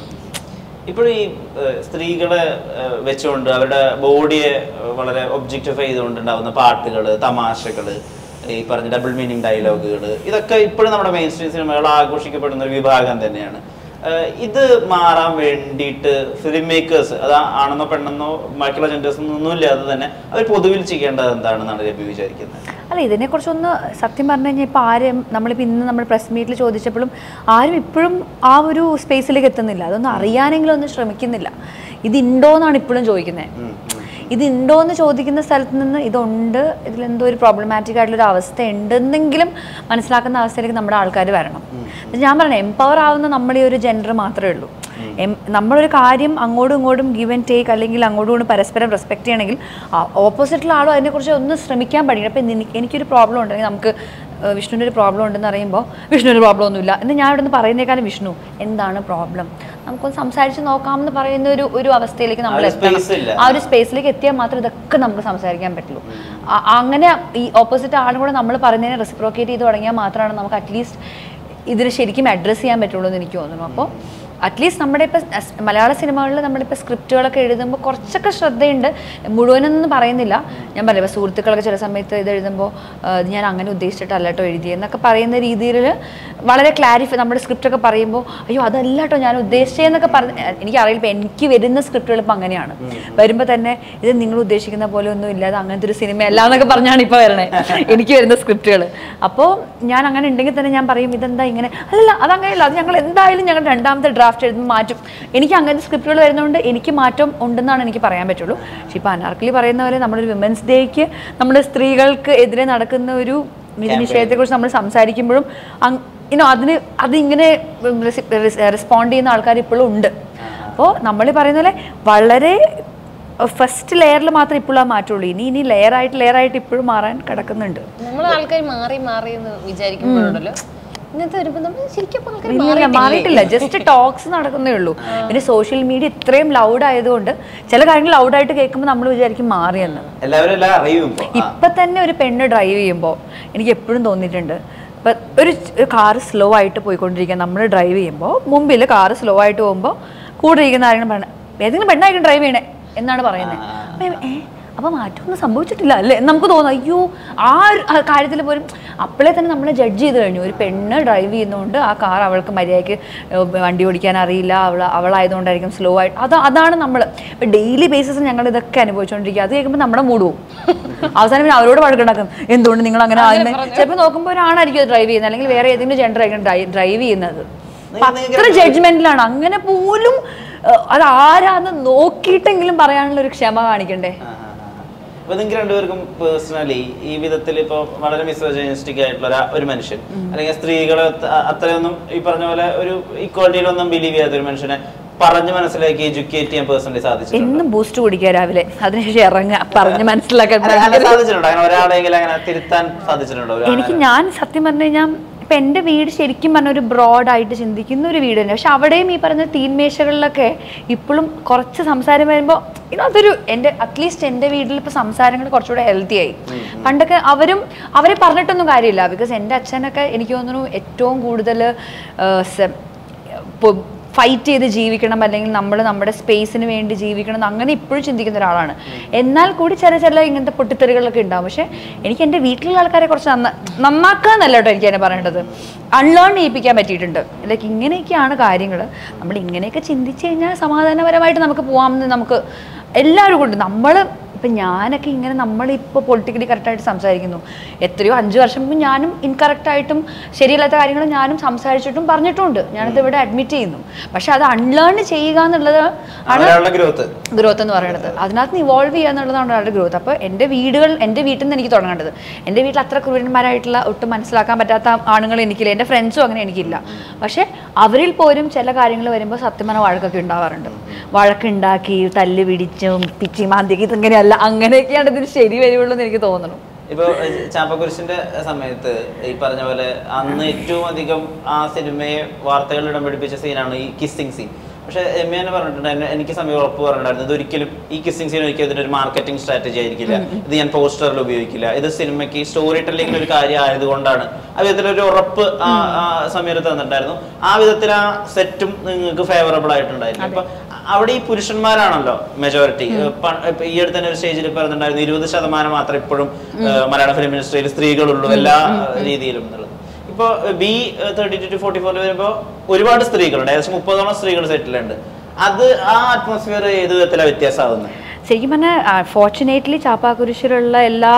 ഇപ്പോൾ ഈ ഏഹ്, സ്ത്രീകളെ ഏഹ്, വെച്ചുകൊണ്ട് അവരുടെ ബോഡിയെ ഏഹ്, വളരെ ഒബ്ജക്റ്റിഫൈ ചെയ്തുകൊണ്ടുണ്ടാവുന്ന പാട്ടുകൾ തമാശകൾ ഈ പറഞ്ഞ ഡബിൾ മീനിങ് ഡയലോഗുകൾ ഇതൊക്കെ ഇപ്പോഴും നമ്മുടെ മെയിൻ സ്ട്രീം സിനിമകൾ ആഘോഷിക്കപ്പെടുന്ന ഒരു വിഭാഗം തന്നെയാണ് ഏഹ്, ഇത് മാറാൻ വേണ്ടിയിട്ട് ഫിലിം മേക്കേഴ്സ് അത് ആണെന്നോ പെണ്ണെന്നോ ബാക്കിയുള്ള ജെൻഡേഴ്സ് ഒന്നും ഇല്ലാതെ തന്നെ അവർ പൊതുവിൽ ചെയ്യേണ്ടത് എന്താണെന്നാണ് രബി വിചാരിക്കുന്നത് അല്ല ഇതിനെക്കുറിച്ചൊന്ന് സത്യം പറഞ്ഞു കഴിഞ്ഞാൽ ഇപ്പോൾ ആരും നമ്മളിപ്പോൾ ഇന്ന് നമ്മൾ പ്രസ് മീറ്റിൽ ചോദിച്ചപ്പോഴും ആരും ഇപ്പോഴും ആ ഒരു സ്പേസിലേക്ക് എത്തുന്നില്ല അതൊന്നും അറിയാനെങ്കിലും ഒന്നും ശ്രമിക്കുന്നില്ല ഇതുണ്ടോ എന്നാണ് ഇപ്പോഴും ചോദിക്കുന്നത് ഉം, ഉം. ഇത് ഉണ്ടോ എന്ന് ചോദിക്കുന്ന സ്ഥലത്ത് നിന്ന് ഇതുണ്ട് ഇതിലെന്തോ ഒരു പ്രോബ്ലമാറ്റിക് ആയിട്ടുള്ള ഒരു അവസ്ഥ ഉണ്ടെന്നെങ്കിലും മനസ്സിലാക്കുന്ന അവസ്ഥയിലേക്ക് നമ്മുടെ ആൾക്കാർ വരണം ഇത് ഞാൻ പറയണേ എംപവർ ആവുന്ന നമ്മുടെ ഈ ഒരു ജെൻഡർ മാത്രമേ ഉള്ളൂ എം- നമ്മളൊരു കാര്യം അങ്ങോട്ടും ഇങ്ങോട്ടും ഗിവ് ആൻഡ് ടേക്ക് അല്ലെങ്കിൽ അങ്ങോട്ടും ഇങ്ങോട്ടും പരസ്പരം റെസ്പെക്ട് ചെയ്യണമെങ്കിൽ ഓപ്പോസിറ്റുള്ള ആളും അതിനെക്കുറിച്ച് ഒന്ന് ശ്രമിക്കാൻ പഠിക്കണം അപ്പം എനിക്കൊരു പ്രോബ്ലം ഉണ്ടെങ്കിൽ നമുക്ക് ഏഹ് വിഷ്ണുവിൻ്റെ ഒരു പ്രോബ്ലം ഉണ്ടെന്ന് അറിയുമ്പോൾ വിഷ്ണുവിന് പ്രോബ്ലം ഒന്നുമില്ല എന്ന് ഞാൻ ഇവിടെ നിന്ന് പറയുന്നേക്കാളും വിഷ്ണു എന്താണ് പ്രോബ്ലം നമുക്കൊന്ന് സംസാരിച്ച് നോക്കാമെന്ന് പറയുന്ന ഒരു ഒരു അവസ്ഥയിലേക്ക് നമ്മൾ ആ ഒരു എത്തണം space ഇല്ല. ആ ഒരു സ്പേസിലേക്ക് എത്തിയാൽ മാത്രമേ ഇതൊക്കെ നമുക്ക് സംസാരിക്കാൻ പറ്റുള്ളൂ ആ- അങ്ങനെ ഈ ഓപ്പോസിറ്റ് ആളും കൂടെ നമ്മൾ പറയുന്നതിനെ റെസിപ്രോക്കേറ്റ് ചെയ്ത് തുടങ്ങിയാൽ മാത്രമാണ് നമുക്ക് അറ്റ്ലീസ്റ്റ് ഇതിന് ശരിക്കും അഡ്രസ്സ് ചെയ്യാൻ പറ്റുള്ളൂ എന്ന് എനിക്ക് തോന്നുന്നു അപ്പോൾ അറ്റ്ലീസ്റ്റ് നമ്മുടെ ഇപ്പോൾ മലയാള സിനിമകളിൽ നമ്മളിപ്പോൾ സ്ക്രിപ്റ്റുകളൊക്കെ എഴുതുമ്പോൾ കുറച്ചൊക്കെ ശ്രദ്ധയുണ്ട് മുഴുവനൊന്നും പറയുന്നില്ല ഞാൻ പറയാം ഇപ്പോൾ സുഹൃത്തുക്കളൊക്കെ ചില സമയത്ത് ഇത് എഴുതുമ്പോൾ ആ, ഇത് ഞാൻ അങ്ങനെ ഉദ്ദേശിച്ചിട്ടല്ല കേട്ടോ എഴുതിയെന്നൊക്കെ പറയുന്ന രീതിയിൽ വളരെ ക്ലാരിഫൈ നമ്മുടെ സ്ക്രിപ്റ്റൊക്കെ പറയുമ്പോൾ അയ്യോ അതല്ല കേട്ടോ ഞാൻ ഉദ്ദേശിച്ചതെന്നൊക്കെ പറഞ്ഞ് എനിക്കറിയില്ല ഇപ്പം എനിക്ക് വരുന്ന സ്ക്രിപ്റ്റുകൾ ഇപ്പം അങ്ങനെയാണ് വരുമ്പോൾ തന്നെ ഇത് നിങ്ങൾ ഉദ്ദേശിക്കുന്ന പോലെ ഒന്നും ഇല്ലാതെ അങ്ങനത്തെ ഒരു സിനിമ അല്ല എന്നൊക്കെ പറഞ്ഞാണ് ഇപ്പോൾ വരണേ എനിക്ക് വരുന്ന സ്ക്രിപ്റ്റുകൾ അപ്പോൾ ഞാൻ അങ്ങനെ ഉണ്ടെങ്കിൽ തന്നെ ഞാൻ പറയും ഇതെന്താ ഇങ്ങനെ അല്ലല്ല അതങ്ങനെയല്ല അത് ഞങ്ങൾ എന്തായാലും ഞങ്ങൾ രണ്ടാമത്തെ ഡ്രാഫ്റ്റ് എഴുതുമ്പോൾ മാറ്റും എനിക്ക് അങ്ങനത്തെ സ്ക്രിപ്റ്റുകൾ വരുന്നതുകൊണ്ട് എനിക്ക് മാറ്റം ഉണ്ടെന്നാണ് എനിക്ക് പറയാൻ പറ്റുള്ളൂ പക്ഷേ ഇപ്പോൾ അനാർക്കലി പറയുന്ന പോലെ നമ്മളൊരു വിമൻസ് ഡേക്ക് നമ്മുടെ സ്ത്രീകൾക്ക് എതിരെ നടക്കുന്ന ഒരു വിധിനിഷേധത്തെക്കുറിച്ച് നമ്മൾ സംസാരിക്കുമ്പോഴും അങ്- ഇനോ അതിന് അതിങ്ങനെ റെസ്പോണ്ട് ചെയ്യുന്ന ആൾക്കാർ ഇപ്പോഴും ഉണ്ട് അപ്പോൾ നമ്മൾ പറയുന്ന പോലെ വളരെ ഫസ്റ്റ് ലെയറിൽ മാത്രമേ ഇപ്പോഴും ആ മാറ്റുള്ളൂ ഇനി ഇനി ലെയർ ആയിട്ട് ലെയർ ആയിട്ട് ഇപ്പോഴും മാറാൻ കിടക്കുന്നുണ്ട് നമ്മൾ ആൾക്കാർ മാറി മാറി എന്ന് വിചാരിക്കുമ്പോഴുണ്ടല്ലോ ഇങ്ങനത്തെ വരുമ്പോ നമ്മൾ ശരിക്കും അപ്പൊ ആൾക്കാര് ഇല്ല മാറിയിട്ടില്ലേ? മാറിയിട്ടില്ല ജസ്റ്റ് ടോക്സ് നടക്കുന്നേ ഉള്ളൂ പിന്നെ സോഷ്യൽ മീഡിയ ഇത്രയും ലൗഡ് ആയതുകൊണ്ട് ചില കാര്യങ്ങൾ ലൗഡായിട്ട് കേൾക്കുമ്പോൾ നമ്മൾ വിചാരിക്കും മാറിയെന്ന് എല്ലാവരും എല്ലാം അറിയും ഇപ്പൊ ആ. ഇപ്പൊ തന്നെ ഒരു പെണ്ണ് ഡ്രൈവ് ചെയ്യുമ്പോൾ എനിക്ക് എപ്പോഴും തോന്നിയിട്ടുണ്ട് ഇപ്പൊ ഒരു ഒരു കാറ് സ്ലോ ആയിട്ട് പോയിക്കൊണ്ടിരിക്കുക നമ്മൾ ഡ്രൈവ് ചെയ്യുമ്പോൾ മുമ്പിൽ കാറ് സ്ലോ ആയിട്ട് പോകുമ്പോൾ കൂടെ ഇരിക്കുന്ന ആരെങ്കിലും പറയണ ഏതെങ്കിലും പെണ്ണായിരിക്കും ഡ്രൈവ് ചെയ്യണേ എന്നാണ് പറയുന്നത് അപ്പൊ ഞാൻ, ഏ അപ്പൊ മാറ്റമൊന്നും സംഭവിച്ചിട്ടില്ല അല്ലേ എന്ന് നമുക്ക് തോന്നും അയ്യോ ആ ഒരു കാര്യത്തിൽ പോലും അപ്പോഴേ തന്നെ നമ്മളെ ജഡ്ജ് ചെയ്ത് കഴിഞ്ഞു ഒരു പെണ്ണ് ഡ്രൈവ് ചെയ്യുന്നതുകൊണ്ട് ആ കാർ അവൾക്ക് മര്യാദയ്ക്ക് ഏഹ് വണ്ടി ഓടിക്കാൻ അറിയില്ല അവൾ അവളായതുകൊണ്ടായിരിക്കും സ്ലോ ആയിട്ട് അത് അതാണ് നമ്മൾ ഇപ്പം ഡെയിലി ബേസിസ് ഞങ്ങൾ ഇതൊക്കെ അനുഭവിച്ചുകൊണ്ടിരിക്കുക അത് കേൾക്കുമ്പോൾ നമ്മുടെ മൂഡ് പോകും അവസാനം പിന്നെ അവരോട് വഴക്കുണ്ടാക്കും എന്തുകൊണ്ട് നിങ്ങൾ അങ്ങനെ ആകുന്നത് ചിലപ്പോൾ നോക്കുമ്പോൾ ഒരാണായിരിക്കും ഡ്രൈവ് ചെയ്യുന്നത് അല്ലെങ്കിൽ വേറെ ഏതെങ്കിലും ജെൻഡർ ആയിരിക്കും ഡ്രൈവ് ചെയ്യുന്നത് അപ്പൊ അത്ര ജഡ്ജ്മെന്റിലാണ് അങ്ങനെ പോലും ഏഹ്, അത് ആരാന്ന് നോക്കിയിട്ടെങ്കിലും പറയാനുള്ള ഒരു ക്ഷമ കാണിക്കണ്ടേ ആ, ആ, ആ. അപ്പൊ നിങ്ങൾക്ക് രണ്ടുപേർക്കും പേഴ്സണലി ഈ വിധത്തിൽ ഇപ്പൊ വളരെ മിസ്വജനിസ്റ്റിക് ആയിട്ടുള്ള ഒരാ- ഒരു മനുഷ്യൻ അല്ലെങ്കിൽ സ്ത്രീകളെ അത്ര- അത്രയൊന്നും ഈ പറഞ്ഞ പോലെ ഒരു ഇക്വാലിറ്റിയിലൊന്നും ബിലീവ് ചെയ്യാത്ത ഒരു മനുഷ്യനെ പറഞ്ഞ് മനസ്സിലാക്കി എഡ്യൂക്കേറ്റ് ചെയ്യാൻ പേഴ്സണലി സാധിച്ചിട്ടുണ്ട് എന്നും ബൂസ്റ്റ് കുടിക്കുക രാവിലെ അതിനുശേഷം ഇറങ്ങുക പറഞ്ഞ് മനസ്സിലാക്കാൻ അല്ല, അല്ല, സാധിച്ചിട്ടുണ്ടോ അങ്ങനെ ഒരാളെങ്കിലും അങ്ങനെ തിരുത്താൻ സാധിച്ചിട്ടുണ്ടോ ഒരു എനിക്ക് ഞാൻ സത്യം പറഞ്ഞു കഴിഞ്ഞാൽ ഇപ്പൊ എൻ്റെ വീട് ശരിക്കും പറഞ്ഞ ഒരു ബ്രോഡായിട്ട് ചിന്തിക്കുന്ന ഒരു വീട് തന്നെ പക്ഷെ അവിടെയും ഈ പറഞ്ഞ തീന്മേശകളിലൊക്കെ ഇപ്പോഴും കുറച്ച് സംസാരം വരുമ്പോൾ അതൊരു എൻ്റെ അറ്റ്ലീസ്റ്റ് എൻ്റെ വീട്ടിൽ ഇപ്പോൾ സംസാരങ്ങൾ കുറച്ചുകൂടെ ഹെൽത്തി ആയി പണ്ടൊക്കെ അവരും അവരെ പറഞ്ഞിട്ടൊന്നും കാര്യമില്ല ബിക്കോസ് എൻ്റെ അച്ഛനൊക്കെ എനിക്ക് തോന്നുന്നു ഏറ്റവും കൂടുതൽ ഫൈറ്റ് ചെയ്ത് ജീവിക്കണം അല്ലെങ്കിൽ നമ്മൾ നമ്മുടെ സ്പേസിന് വേണ്ടി ജീവിക്കണം എന്ന് അങ്ങനെ ഇപ്പോഴും ചിന്തിക്കുന്ന ഒരാളാണ് എന്നാൽ കൂടി ചില ചില ഇങ്ങനത്തെ പൊട്ടിത്തെറികളൊക്കെ ഉണ്ടാവും പക്ഷെ എനിക്ക് എൻ്റെ വീട്ടിലുള്ള ആൾക്കാരെ കുറച്ച് നന്ന നന്നാക്കുക എന്നല്ല കേട്ടോ എനിക്ക് അതിനെ പറയേണ്ടത് അൺലേൺ ചെയ്യിപ്പിക്കാൻ പറ്റിയിട്ടുണ്ട് ലൈക്ക് ഇങ്ങനെയൊക്കെയാണ് കാര്യങ്ങൾ നമ്മൾ ഇങ്ങനെയൊക്കെ ചിന്തിച്ച് കഴിഞ്ഞാൽ സമാധാനപരമായിട്ട് നമുക്ക് പോകാമെന്ന് നമുക്ക് എല്ലാവരും കൊണ്ട് നമ്മൾ ഇപ്പം ഞാനൊക്കെ ഇങ്ങനെ നമ്മളിപ്പോൾ പൊളിറ്റിക്കലി കറക്റ്റായിട്ട് സംസാരിക്കുന്നു എത്രയോ അഞ്ച് വർഷം മുമ്പ് ഞാനും ഇൻകറക്റ്റായിട്ടും ശരിയല്ലാത്ത കാര്യങ്ങൾ ഞാനും സംസാരിച്ചിട്ടും പറഞ്ഞിട്ടുണ്ട് ഞാനത് ഇവിടെ അഡ്മിറ്റ് ചെയ്യുന്നു പക്ഷെ അത് അൺലേൺ ചെയ്യുക എന്നുള്ളത് ആണ് ഒരാളുടെ ഗ്രോത്ത് ഗ്രോത്ത് എന്ന് പറയുന്നത് അതിനകത്ത് നിന്ന് ഇവോൾവ് ചെയ്യുക എന്നുള്ളതാണ് ഒരാളുടെ ഗ്രോത്ത് അപ്പോൾ എൻ്റെ വീടുകൾ എൻ്റെ വീട്ടിൽ നിന്ന് എനിക്ക് തുടങ്ങേണ്ടത് എൻ്റെ വീട്ടിൽ അത്ര ക്രൂരന്മാരായിട്ടുള്ള ഒട്ടും മനസ്സിലാക്കാൻ പറ്റാത്ത ആണുങ്ങൾ എനിക്കില്ല എൻ്റെ ഫ്രണ്ട്സും അങ്ങനെ എനിക്കില്ല പക്ഷേ അവരിൽ പോലും ചില കാര്യങ്ങൾ വരുമ്പോൾ സത്യമായ വഴക്കൊക്കെ ഉണ്ടാവാറുണ്ട് വഴക്കുണ്ടാക്കി തല്ല് പിടിച്ചും പിച്ചി മാന്തിക്ക് ഇതെങ്ങനെയല്ല അങ്ങനെയൊക്കെയാണ് ഇതിന് ശരി വരുള്ളൂ എന്ന് എനിക്ക് തോന്നുന്നു ഇപ്പൊ ഏഹ്, ചാപ്പക്കുരിശിന്റെ സമയത്ത് ഈ പറഞ്ഞ പോലെ അന്ന് ഏറ്റവും അധികം ആ സിനിമയെ വാർത്തകളിൽ ഇടം പിടിപ്പിച്ച സീനാണ് ഈ കിസ്സിങ് സീൻ പക്ഷെ എം എ പറഞ്ഞിട്ടുണ്ട് എന്നെ- എനിക്ക് സമയം ഉറപ്പ് പറഞ്ഞിട്ടുണ്ടായിരുന്നു ഇത് ഒരിക്കലും ഈ കിസ്സിങ് സീൻ ഒരിക്കലും ഇതിന്റെ ഒരു മാർക്കറ്റിംഗ് സ്ട്രാറ്റജി ആയിരിക്കില്ല ഇത് ഞാൻ പോസ്റ്ററിൽ ഉപയോഗിക്കില്ല ഇത് സിനിമയ്ക്ക് സ്റ്റോറി ടെല്ലിംഗ് ഒരു കാര്യം ആയതുകൊണ്ടാണ് ആ വിധത്തിലൊരു ഉറപ്പ് ആ ആ സമയത്ത് തന്നിട്ടുണ്ടായിരുന്നു ആ വിധത്തിൽ ആ സെറ്റും നിങ്ങൾക്ക് ഫേവറബിൾ ആയിട്ടുണ്ടായിരുന്നു അപ്പൊ അവിടെ ഈ പുരുഷന്മാരാണല്ലോ മെജോറിറ്റി ഈ അടുത്ത് തന്നെ ഒരു സ്റ്റേജിൽ പറഞ്ഞിട്ടുണ്ടായിരുന്നു ഇരുപത് ശതമാനം മാത്രം ഇപ്പോഴും ഏഹ്, മലയാള ഫിലിം ഇൻഡസ്ട്രിയിൽ സ്ത്രീകളുള്ളൂ എല്ലാ രീതിയിലും എന്നുള്ളത് ഇപ്പൊ ബി തേർട്ടി ടു ഫോർട്ടി ഫോറിൽ വരുമ്പോൾ ഒരുപാട് സ്ത്രീകളുണ്ട് ഏകദേശം മുപ്പതോളം സ്ത്രീകൾ സെറ്റിലുണ്ട് അത് ആ അറ്റ്മോസ്ഫിയർ ഏത് വിധത്തിലാണ് വ്യത്യാസമാവുന്നത് ശരിക്കും പറഞ്ഞാൽ ഫോർച്ചുനേറ്റ്ലി ചാപ്പാക്കുരിശിലുള്ള എല്ലാ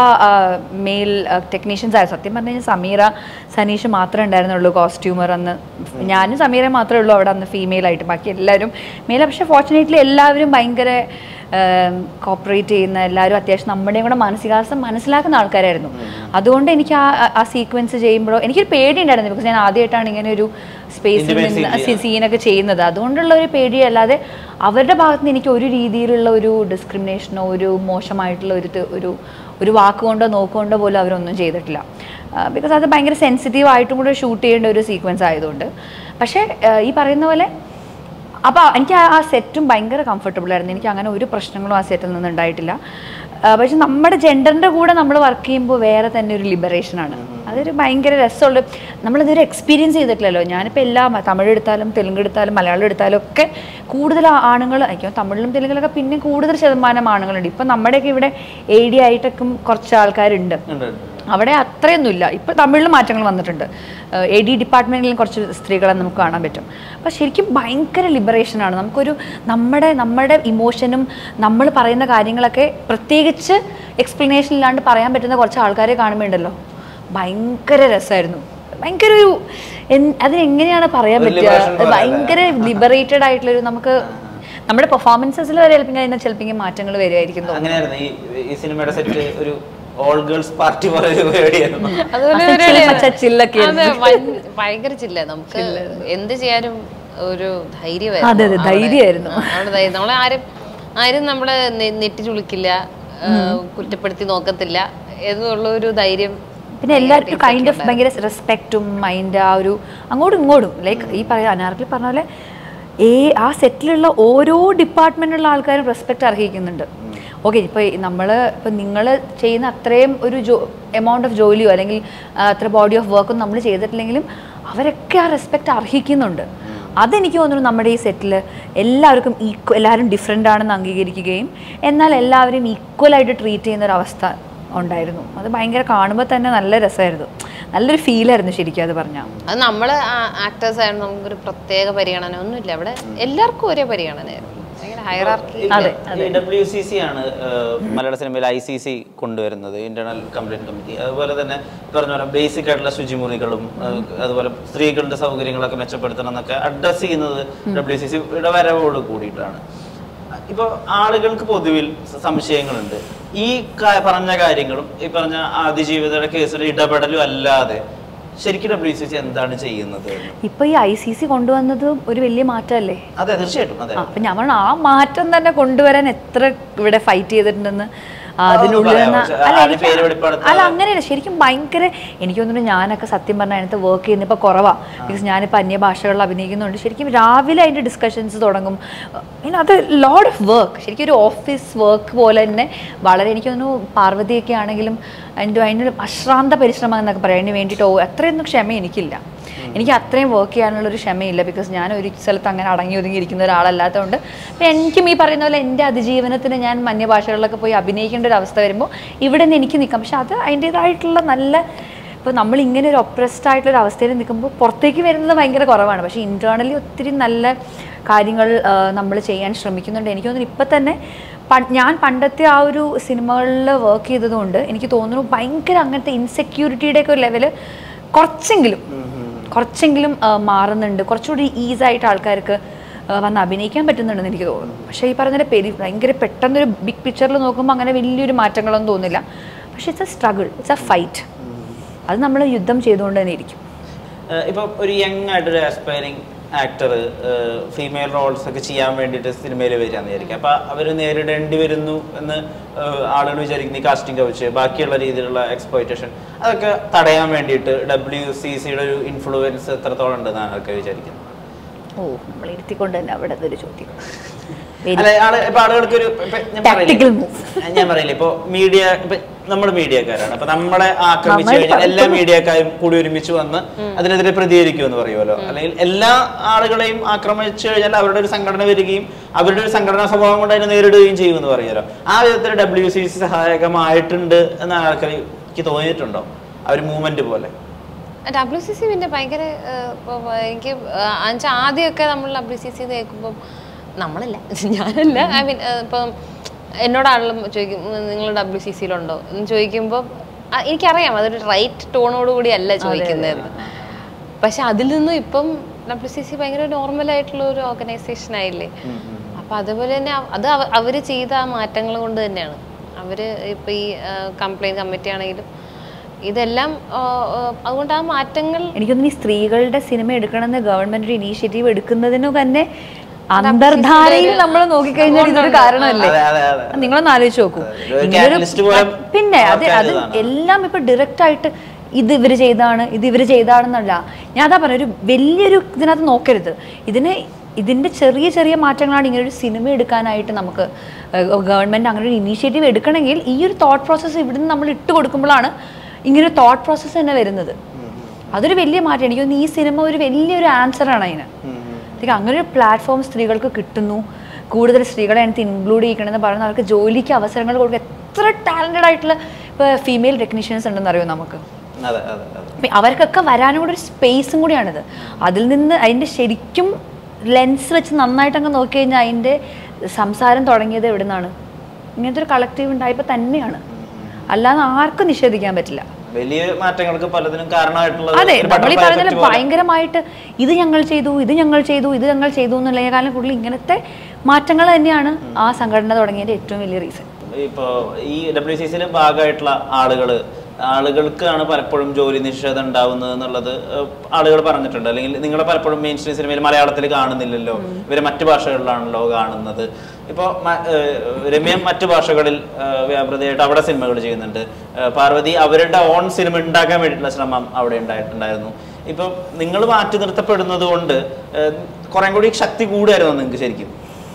മെയിൽ ടെക്നീഷ്യൻസ് ആയ സത്യം പറഞ്ഞു കഴിഞ്ഞാൽ സമീറ സനീഷ് മാത്രമേ ഉണ്ടായിരുന്നുള്ളൂ കോസ്റ്റ്യൂമർ അന്ന് ഞാനും സമീറ മാത്രമേ ഉള്ളൂ അവിടെ അന്ന് ഫീമെയിൽ ആയിട്ട് ബാക്കി എല്ലാവരും മെയിൽ പക്ഷേ ഫോർച്ചുനേറ്റ്ലി എല്ലാവരും ഭയങ്കര കോപ്പറേറ്റ് ചെയ്യുന്ന എല്ലാവരും അത്യാവശ്യം നമ്മുടെയും കൂടെ മാനസികാവസ്ഥ മനസ്സിലാക്കുന്ന ആൾക്കാരായിരുന്നു അതുകൊണ്ട് എനിക്ക് ആ ആ സീക്വൻസ് ചെയ്യുമ്പോഴോ എനിക്കൊരു പേടി ഉണ്ടായിരുന്നു ബിക്കോസ് ഞാൻ ആദ്യമായിട്ടാണ് ഇങ്ങനെ ഒരു സ്പേസിൽ Intimate scene നിന്ന് സീനൊക്കെ ചെയ്യുന്നത് അതുകൊണ്ടുള്ള ഒരു പേടി അല്ലാതെ അവരുടെ ഭാഗത്ത് നിന്ന് എനിക്ക് ഒരു രീതിയിലുള്ള ഒരു ഡിസ്ക്രിമിനേഷനോ ഒരു മോശമായിട്ടുള്ള ഒരു ത്- ഒരു ഒരു വാക്കുകൊണ്ടോ നോക്കുകൊണ്ടോ പോലും അവരൊന്നും ചെയ്തിട്ടില്ല ബിക്കോസ് അത് ഭയങ്കര സെൻസിറ്റീവ് ആയിട്ടും കൂടെ ഷൂട്ട് ചെയ്യേണ്ട ഒരു സീക്വൻസ് ആയതുകൊണ്ട് പക്ഷേ ആ, ഈ പറയുന്ന പോലെ അപ്പോൾ എനിക്ക് ആ- ആ സെറ്റും ഭയങ്കര കംഫർട്ടബിൾ ആയിരുന്നു എനിക്ക് അങ്ങനെ ഒരു പ്രശ്നങ്ങളും ആ സെറ്റിൽ നിന്ന് ഉണ്ടായിട്ടില്ല ആ, പക്ഷെ നമ്മുടെ ജെൻഡറിൻ്റെ കൂടെ നമ്മൾ വർക്ക് ചെയ്യുമ്പോൾ വേറെ തന്നെ ഒരു ലിബറേഷനാണ് അതൊരു ഭയങ്കര രസമുള്ള നമ്മളിതൊരു എക്സ്പീരിയൻസ് ചെയ്തിട്ടില്ലല്ലോ ഞാനിപ്പോൾ എല്ലാ മ- തമിഴ് എടുത്താലും തെലുങ്ക് എടുത്താലും മലയാളം എടുത്താലും ഒക്കെ കൂടുതൽ ആ- ആണുങ്ങൾ എനിക്ക് തമിഴിലും തെലുങ്കിലൊക്കെ പിന്നെ കൂടുതൽ ശതമാനം ആണുങ്ങളുണ്ട് ഇപ്പം നമ്മുടെയൊക്കെ ഇവിടെ എ ഡി ആയിട്ടൊക്കെ കുറച്ച് ആൾക്കാരുണ്ട് ഉണ്ട്. അവിടെ അത്രയൊന്നുമില്ല ഇപ്പോൾ തമിഴിൽ മാറ്റങ്ങൾ വന്നിട്ടുണ്ട് എ ഡി ഡിപ്പാർട്ട്മെൻറ്റിലും കുറച്ച് സ്ത്രീകളെ നമുക്ക് കാണാൻ പറ്റും അപ്പോൾ ശരിക്കും ഭയങ്കര ലിബറേഷനാണ് നമുക്കൊരു നമ്മുടെ നമ്മുടെ ഇമോഷനും നമ്മൾ പറയുന്ന കാര്യങ്ങളൊക്കെ പ്രത്യേകിച്ച് എക്സ്പ്ലനേഷൻ ഇല്ലാണ്ട് പറയാൻ പറ്റുന്ന കുറച്ച് ആൾക്കാരെ കാണുമ്പോണ്ടല്ലോ ഭയങ്കര രസമായിരുന്നു ഭയങ്കര ഒരു എൻ- അതിനെങ്ങനെയാണ് പറയാൻ ഒരു പറ്റുക liberation പോലെ ഭയങ്കര ലിബറേറ്റഡ് ആയിട്ടുള്ളൊരു നമുക്ക് നമ്മുടെ പെർഫോമൻസസിൽ വരെ ചിലപ്പോൾ അതിന് ചിലപ്പോൾ മാറ്റങ്ങൾ വരുമായിരിക്കും തോന്നുന്നു അങ്ങനെയായിരുന്നു ഈ ഈ സിനിമയുടെ സെറ്റ് ഒരു ഓൾ ഗേൾസ് പാർട്ടി പോലെ ഒരു പരിപാടിയായിരുന്നു അതുപോലെ മച്ച ഒരു- ചില്ല, മച്ച ചില്ലൊക്കെ അതെ, വൻ- ഭയങ്കര ചില്ല നമുക്ക് എന്ത് ചെയ്യാനും ഒരു ധൈര്യമായിരുന്നു അതെ, അതെ, അവിടെ. ധൈര്യമായിരുന്നു. ആ, അവിടെ ധൈര്യം നമ്മളെ ആരും ആരും നമ്മളെ നെ- നെറ്റി ചുളിക്കില്ല ആ, കുറ്റപ്പെടുത്തി നോക്കത്തില്ല എന്നുള്ള ഒരു ധൈര്യം പിന്നെ എല്ലാവർക്കും കൈൻഡ് ഓഫ് ഭയങ്കര റെസ്പെക്റ്റും മൈൻഡ് ആ ഒരു അങ്ങോട്ടും ഇങ്ങോട്ടും ലൈക്ക് ഈ പറയുക അനാർക്കിൽ പറഞ്ഞ പോലെ ഏ ആ സെറ്റിലുള്ള ഓരോ ഡിപ്പാർട്ട്മെൻറ്റിലുള്ള ആൾക്കാരും റെസ്പെക്റ്റ് അർഹിക്കുന്നുണ്ട് ഓക്കെ ഇപ്പോൾ നമ്മൾ ഇപ്പം നിങ്ങൾ ചെയ്യുന്ന അത്രയും ഒരു ജോ എമൗണ്ട് ഓഫ് ജോലിയോ അല്ലെങ്കിൽ ആ, അത്ര ബോഡി ഓഫ് വർക്കും നമ്മൾ ചെയ്തിട്ടില്ലെങ്കിലും അവരൊക്കെ ആ റെസ്പെക്റ്റ് അർഹിക്കുന്നുണ്ട് അതെനിക്ക് തോന്നുന്നു നമ്മുടെ ഈ സെറ്റിൽ എല്ലാവർക്കും ഈക്വൽ എല്ലാവരും ഡിഫറെൻ്റ് ആണെന്ന് അംഗീകരിക്കുകയും എന്നാൽ എല്ലാവരും ഈക്വലായിട്ട് ട്രീറ്റ് ചെയ്യുന്ന ഒരു അവസ്ഥ ഉണ്ടായിരുന്നു അത് ഭയങ്കര കാണുമ്പോൾ തന്നെ നല്ല രസമായിരുന്നു നല്ലൊരു ഫീലായിരുന്നു ശരിക്കും അത് പറഞ്ഞാൽ അത് നമ്മൾ ആക്ടേഴ്സ് ആയിരുന്നു നമുക്കൊരു പ്രത്യേക പരിഗണന ഒന്നുമില്ല അവിടെ എല്ലാവർക്കും ഒരേ പരിഗണനയായിരുന്നു ഭയങ്കര ഹയറാർക്കി അതെ ഡബ്ല്യു സി സി ആണ് ഏഹ്, മലയാള സിനിമയിൽ ഐ സി സി കൊണ്ടുവരുന്നത് ഇന്റേണൽ കംപ്ലൈന്റ് കമ്മിറ്റി അതുപോലെ തന്നെ പറഞ്ഞ പോലെ ബേസിക് ആയിട്ടുള്ള ശുചിമുറികളും ഏഹ്, അതുപോലെ സ്ത്രീകളുടെ സൗകര്യങ്ങളൊക്കെ മെച്ചപ്പെടുത്തണം എന്നൊക്കെ അഡ്രസ് ചെയ്യുന്നത് ഡബ്ല്യു സി സിയുടെ വരവോട് കൂടിയിട്ടാണ് ഇപ്പോൾ ആളുകൾക്ക് പൊതുവിൽ സ- സംശയങ്ങളുണ്ട് ഈ കാ- പറഞ്ഞ കാര്യങ്ങളും ഈ പറഞ്ഞ അതിജീവിതയുടെ കേസിൽ ഇടപെടലും അല്ലാതെ ശരിക്കും ഡബ്ല്യു സി സി എന്താണ് ചെയ്യുന്നത് എന്ന്? ഇപ്പൊ ഈ ഐ സി സി കൊണ്ടുവന്നത് ഒരു വലിയ മാറ്റമല്ലേ അതെ തീർച്ചയായിട്ടും അതെ ആ, അപ്പൊ ഞാൻ പറഞ്ഞു ആ മാറ്റം തന്നെ കൊണ്ടുവരാൻ എത്ര ഇവിടെ ഫൈറ്റ് ചെയ്തിട്ടുണ്ടെന്ന് ആ, അതിനുള്ളിൽ പറയാമോ? നിന്ന് പക്ഷെ അല്ല ആരും എനിക്ക് പേര് വെളിപ്പെടുത്താതെ. അല്ല അങ്ങനെയല്ല ശരിക്കും ഭയങ്കര എനിക്ക് തോന്നുന്നു ഞാനൊക്കെ സത്യം പറഞ്ഞാൽ അതിനകത്ത് വർക്ക് ചെയ്യുന്നപ്പോൾ കുറവാണ് ബിക്കോസ് ഞാനിപ്പോൾ അന്യഭാഷകളിൽ അഭിനയിക്കുന്നുണ്ട് ശരിക്കും രാവിലെ അതിൻ്റെ ഡിസ്കഷൻസ് തുടങ്ങും പിന്നെ അത് ലോഡ് ഓഫ് വർക്ക് ശരിക്കും ഒരു ഓഫീസ് വർക്ക് പോലെ തന്നെ വളരെ എനിക്ക് തോന്നുന്നു പാർവതിയൊക്കെ ആണെങ്കിലും അതിൻ്റെ അതിൻ്റെ അശ്രാന്ത പരിശ്രമം എന്നൊക്കെ പറയാം അതിന് വേണ്ടിയിട്ട് ഓ- അത്രയൊന്നും ക്ഷമ എനിക്കില്ല എനിക്ക് അത്രയും വർക്ക് ചെയ്യാനുള്ള ഒരു ക്ഷമയില്ല ബിക്കോസ് ഞാൻ ഒരു സ്ഥലത്ത് അങ്ങനെ അടങ്ങി ഒതുങ്ങി ഇരിക്കുന്ന ഒരാളല്ലാത്തതുകൊണ്ട് അപ്പം എനിക്കും ഈ പറയുന്ന പോലെ എൻ്റെ അതിജീവനത്തിന് ഞാൻ മന്യഭാഷകളിലൊക്കെ പോയി അഭിനയിക്കേണ്ട ഒരു അവസ്ഥ വരുമ്പോൾ ഇവിടെ നിന്ന് എനിക്ക് നിൽക്കാം പക്ഷെ അത് അതിൻ്റേതായിട്ടുള്ള നല്ല ഇപ്പോൾ നമ്മൾ ഇങ്ങനെ ഒരു ഒപ്രസ്ഡ് ആയിട്ടുള്ള ഒരു അവസ്ഥയിൽ നിൽക്കുമ്പോൾ പുറത്തേക്ക് വരുന്നത് ഭയങ്കര കുറവാണ് പക്ഷേ ഇൻറ്റേർണലി ഒത്തിരി നല്ല കാര്യങ്ങൾ നമ്മൾ ചെയ്യാൻ ശ്രമിക്കുന്നുണ്ട് എനിക്ക് തോന്നുന്നു ഇപ്പം തന്നെ പ- ഞാൻ പണ്ടത്തെ ആ ഒരു സിനിമകളിൽ വർക്ക് ചെയ്തതുകൊണ്ട് എനിക്ക് തോന്നുന്നു ഭയങ്കര അങ്ങനത്തെ ഇൻസെക്യൂരിറ്റിയുടെ ഒക്കെ ഒരു ലെവല് കുറച്ചെങ്കിലും കുറച്ചെങ്കിലും ആ, മാറുന്നുണ്ട് കുറച്ചുകൂടി ഈസായിട്ട് ആൾക്കാർക്ക് ആ, വന്ന് അഭിനയിക്കാൻ പറ്റുന്നുണ്ടെന്ന് എനിക്ക് തോന്നുന്നു പക്ഷേ ഈ പറഞ്ഞ പെരി ഭയങ്കര പെട്ടെന്നൊരു ബിഗ് പിക്ചറിൽ നോക്കുമ്പോൾ അങ്ങനെ വലിയൊരു മാറ്റങ്ങളൊന്നും തോന്നില്ല പക്ഷേ it's a struggle it's a fight അത് നമ്മൾ യുദ്ധം ചെയ്തുകൊണ്ട് തന്നെ ഇരിക്കും ഏഹ് ഇപ്പൊ ഒരു യങ് ആയിട്ടൊരു ആസ്പയറിംഗ് ആക്ടർ ഫീമെയിൽ റോൾസ് ഒക്കെ ചെയ്യാൻ വേണ്ടിയിട്ട് സിനിമയിൽ വരികയെന്ന് വിചാരിക്കുക അപ്പൊ അവർ നേരിടേണ്ടി വരുന്നു എന്ന് ഏഹ് ആളുകൾ വിചാരിക്കുന്ന ഈ കാസ്റ്റിംഗ് കവിച്ച് ബാക്കിയുള്ള രീതിയിലുള്ള എക്സ്പ്ലോയിറ്റേഷൻ അതൊക്കെ തടയാൻ വേണ്ടിയിട്ട് ഡബ്ല്യു സി സിയുടെ ഒരു ഇൻഫ്ലുവൻസ് എത്രത്തോളം ഉണ്ടെന്നാണ് ആൾക്കാർ വിചാരിക്കുന്നത് ഓ നമ്മൾ ഇരുത്തിക്കൊണ്ട് തന്നെ അവിടെ ഒരു ചോദ്യം അല്ല ആള് ഇപ്പൊ ആളുകൾക്ക് ഒരു ഇപ്പൊ ഞാൻ Tactical പറയില്ലേ, move. ഞാൻ പറയില്ലേ ഇപ്പൊ മീഡിയ ഇപ്പൊ നമ്മൾ മീഡിയക്കാരാണ് അപ്പൊ നമ്മളെ ആക്രമിച്ചു നമ്മൾ കഴിഞ്ഞാൽ എല്ലാ പലപ്പോഴും- മീഡിയക്കാരും കൂടി ഒരുമിച്ച് വന്ന് അതിനെതിരെ പ്രതികരിക്കുമെന്ന് പറയുമല്ലോ അല്ലെങ്കിൽ എല്ലാ ആളുകളെയും ആക്രമിച്ചു കഴിഞ്ഞാൽ അവരുടെ ഒരു സംഘടന വരികയും അവരുടെ ഒരു സംഘടനാ സ്വഭാവം കൊണ്ട് അതിനെ നേരിടുകയും ചെയ്യുമെന്ന് പറയുമല്ലോ ആ വിധത്തിൽ ഡബ്ല്യു സി സി സഹായകമായിട്ടുണ്ട് എന്നാണ് ആൾക്കാർ എനിക്ക് തോന്നിയിട്ടുണ്ടോ ആ ഒരു മൂവ്മെന്റ് പോലെ ഡബ്ല്യു സി സി പിന്നെ ഭയങ്കര ഏഹ്, ഇപ്പൊ എനിക്ക് എന്നുവെച്ചാൽ ആദ്യമൊക്കെ നമ്മൾ ഡബ്ല്യു സി സി കേൾക്കുമ്പോൾ നമ്മളല്ല ഞാനല്ല ഐ മീൻ ഇപ്പം എന്നോടാണെങ്കിലും ചോദിക്കും നിങ്ങൾ ഡബ്ല്യു സി സിയിലുണ്ടോ എന്ന് ചോദിക്കുമ്പോൾ എനിക്കറിയാം അതൊരു റൈറ്റ് ടോണോട് കൂടി അല്ല ചോദിക്കുന്നതെന്ന് പക്ഷെ അതിൽ നിന്നും ഇപ്പം ഡബ്ല്യു സി സി ഭയങ്കര നോർമൽ ആയിട്ടുള്ള ഒരു ഓർഗനൈസേഷൻ ആയില്ലേ അപ്പൊ അതുപോലെ തന്നെ അവ- അത് അവ- അവര് ചെയ്ത ആ മാറ്റങ്ങൾ കൊണ്ട് തന്നെയാണ് അവര് ഇപ്പൊ ഈ കംപ്ലൈന്റ് കമ്മിറ്റി ആണെങ്കിലും ഇതെല്ലാം ആ, ആ, അതുകൊണ്ട് ആ മാറ്റങ്ങൾ എനിക്കൊന്നും ഈ സ്ത്രീകളുടെ സിനിമ എടുക്കണമെന്ന് ഗവൺമെന്റ് ഒരു ഇനീഷ്യേറ്റീവ് എടുക്കുന്നതിനു തന്നെ അന്തർധാരയിൽ നമ്മൾ നോക്കിക്കഴിഞ്ഞാൽ ഇതൊരു കാരണമല്ലേ അതെ അതെ അതെ നിങ്ങളൊന്ന് ആലോചിച്ച് നോക്കൂ ഒരു ഇങ്ങനൊരു catalyst പോലെ പിന്നെ അത് അത് ആൾക്കാരിതാണ്. എല്ലാം ഇപ്പൊ ഡയറക്റ്റ് ആയിട്ട് ഇത് ഇവര് ചെയ്താണ് ഇത് ഇവര് ചെയ്താണെന്നല്ല ഞാൻ അതാ പറഞ്ഞ ഒരു വലിയൊരു ഇതിനകത്ത് നോക്കരുത് ഇതിന് ഇതിന്റെ ചെറിയ ചെറിയ മാറ്റങ്ങളാണ് ഇങ്ങനെ ഒരു സിനിമ എടുക്കാനായിട്ട് നമുക്ക് ഗവൺമെന്റ് അങ്ങനെ ഒരു ഇനീഷ്യേറ്റീവ് എടുക്കണമെങ്കിൽ ഈ ഒരു തോട്ട് പ്രോസസ്സ് ഇവിടുന്ന് നമ്മൾ ഇട്ട് കൊടുക്കുമ്പോഴാണ് ഇങ്ങനെ ഒരു തോട്ട് പ്രോസസ്സ് തന്നെ വരുന്നത് അതൊരു വലിയ മാറ്റം എനിക്ക് തോന്നുന്നു ഈ സിനിമ ഒരു വലിയൊരു ആൻസറാണ് അതിന് എനിക്ക് അങ്ങനെ ഒരു പ്ലാറ്റ്ഫോം സ്ത്രീകൾക്ക് കിട്ടുന്നു കൂടുതൽ സ്ത്രീകളെ അതിനകത്ത് ഇൻക്ലൂഡ് ചെയ്യിക്കണമെന്ന് പറയുന്നത് അവർക്ക് ജോലിക്ക് അവസരങ്ങൾ കൊടുക്കുക എത്ര ടാലൻറ്റഡ് ആയിട്ടുള്ള ഇപ്പോൾ ഫീമെയിൽ ടെക്നീഷ്യൻസ് ഉണ്ടെന്ന് അറിയോ നമുക്ക് അതെ അതെ അതെ അപ്പൊ അവർക്കൊക്കെ വരാനും കൂടെ ഒരു സ്പേസും കൂടിയാണിത് അതിൽ നിന്ന് അതിൻ്റെ ശരിക്കും ലെൻസ് വെച്ച് നന്നായിട്ട് അങ്ങ് നോക്കി കഴിഞ്ഞാൽ അതിൻ്റെ സംസാരം തുടങ്ങിയത് എവിടെ നിന്നാണ് ഇങ്ങനത്തെ ഒരു കളക്റ്റീവ് ഉണ്ടായപ്പോൾ തന്നെയാണ് അല്ലാതെ ആർക്കും നിഷേധിക്കാൻ പറ്റില്ല വലിയ മാറ്റങ്ങൾക്ക് പലതിനും കാരണമായിട്ടുള്ളത് അതെ ഒരു നമ്മൾ ഈ butterfly പറഞ്ഞ effect പോലെ. ഭയങ്കരമായിട്ട് ഇത് ഞങ്ങൾ ചെയ്തു ഇത് ഞങ്ങൾ ചെയ്തു ഇത് ഞങ്ങൾ ചെയ്തു എന്നുള്ളതിനേക്കാളും കൂടുതൽ ഇങ്ങനത്തെ മാറ്റങ്ങൾ തന്നെയാണ് ആ സംഘടന തുടങ്ങിയതിന്റെ ഏറ്റവും വലിയ റീസൺ ഇപ്പോ ഈ ഡബ്ല്യു സി സിയിലെ ഭാഗമായിട്ടുള്ള ആളുകൾ ആളുകൾക്കാണ് പലപ്പോഴും ജോലി നിഷേധം ഉണ്ടാവുന്നത് എന്നുള്ളത് ഏഹ്, ആളുകൾ പറഞ്ഞിട്ടുണ്ട് അല്ലെങ്കിൽ നിങ്ങളെ പലപ്പോഴും മെയിൻ സ്ട്രീം സിനിമയിൽ മലയാളത്തിൽ കാണുന്നില്ലല്ലോ ഇവരെ മറ്റു ഭാഷകളിലാണല്ലോ കാണുന്നത് ഇപ്പോൾ രമ്യ മറ്റു ഭാഷകളിൽ ഏഹ്, വ്യാപൃതയായിട്ട് അവിടെ സിനിമകൾ ചെയ്യുന്നുണ്ട് ഏഹ്, പാർവതി അവരുടെ ഓൺ സിനിമ ഉണ്ടാക്കാൻ വേണ്ടിയിട്ടുള്ള ശ്രമം അവിടെ ഉണ്ടായിട്ടുണ്ടായിരുന്നു ഇപ്പം നിങ്ങൾ മാറ്റി നിർത്തപ്പെടുന്നത് കൊണ്ട് ഏഹ്, കുറേ കൂടി ശക്തി കൂടുമായിരുന്നു നിങ്ങൾക്ക് ശരിക്കും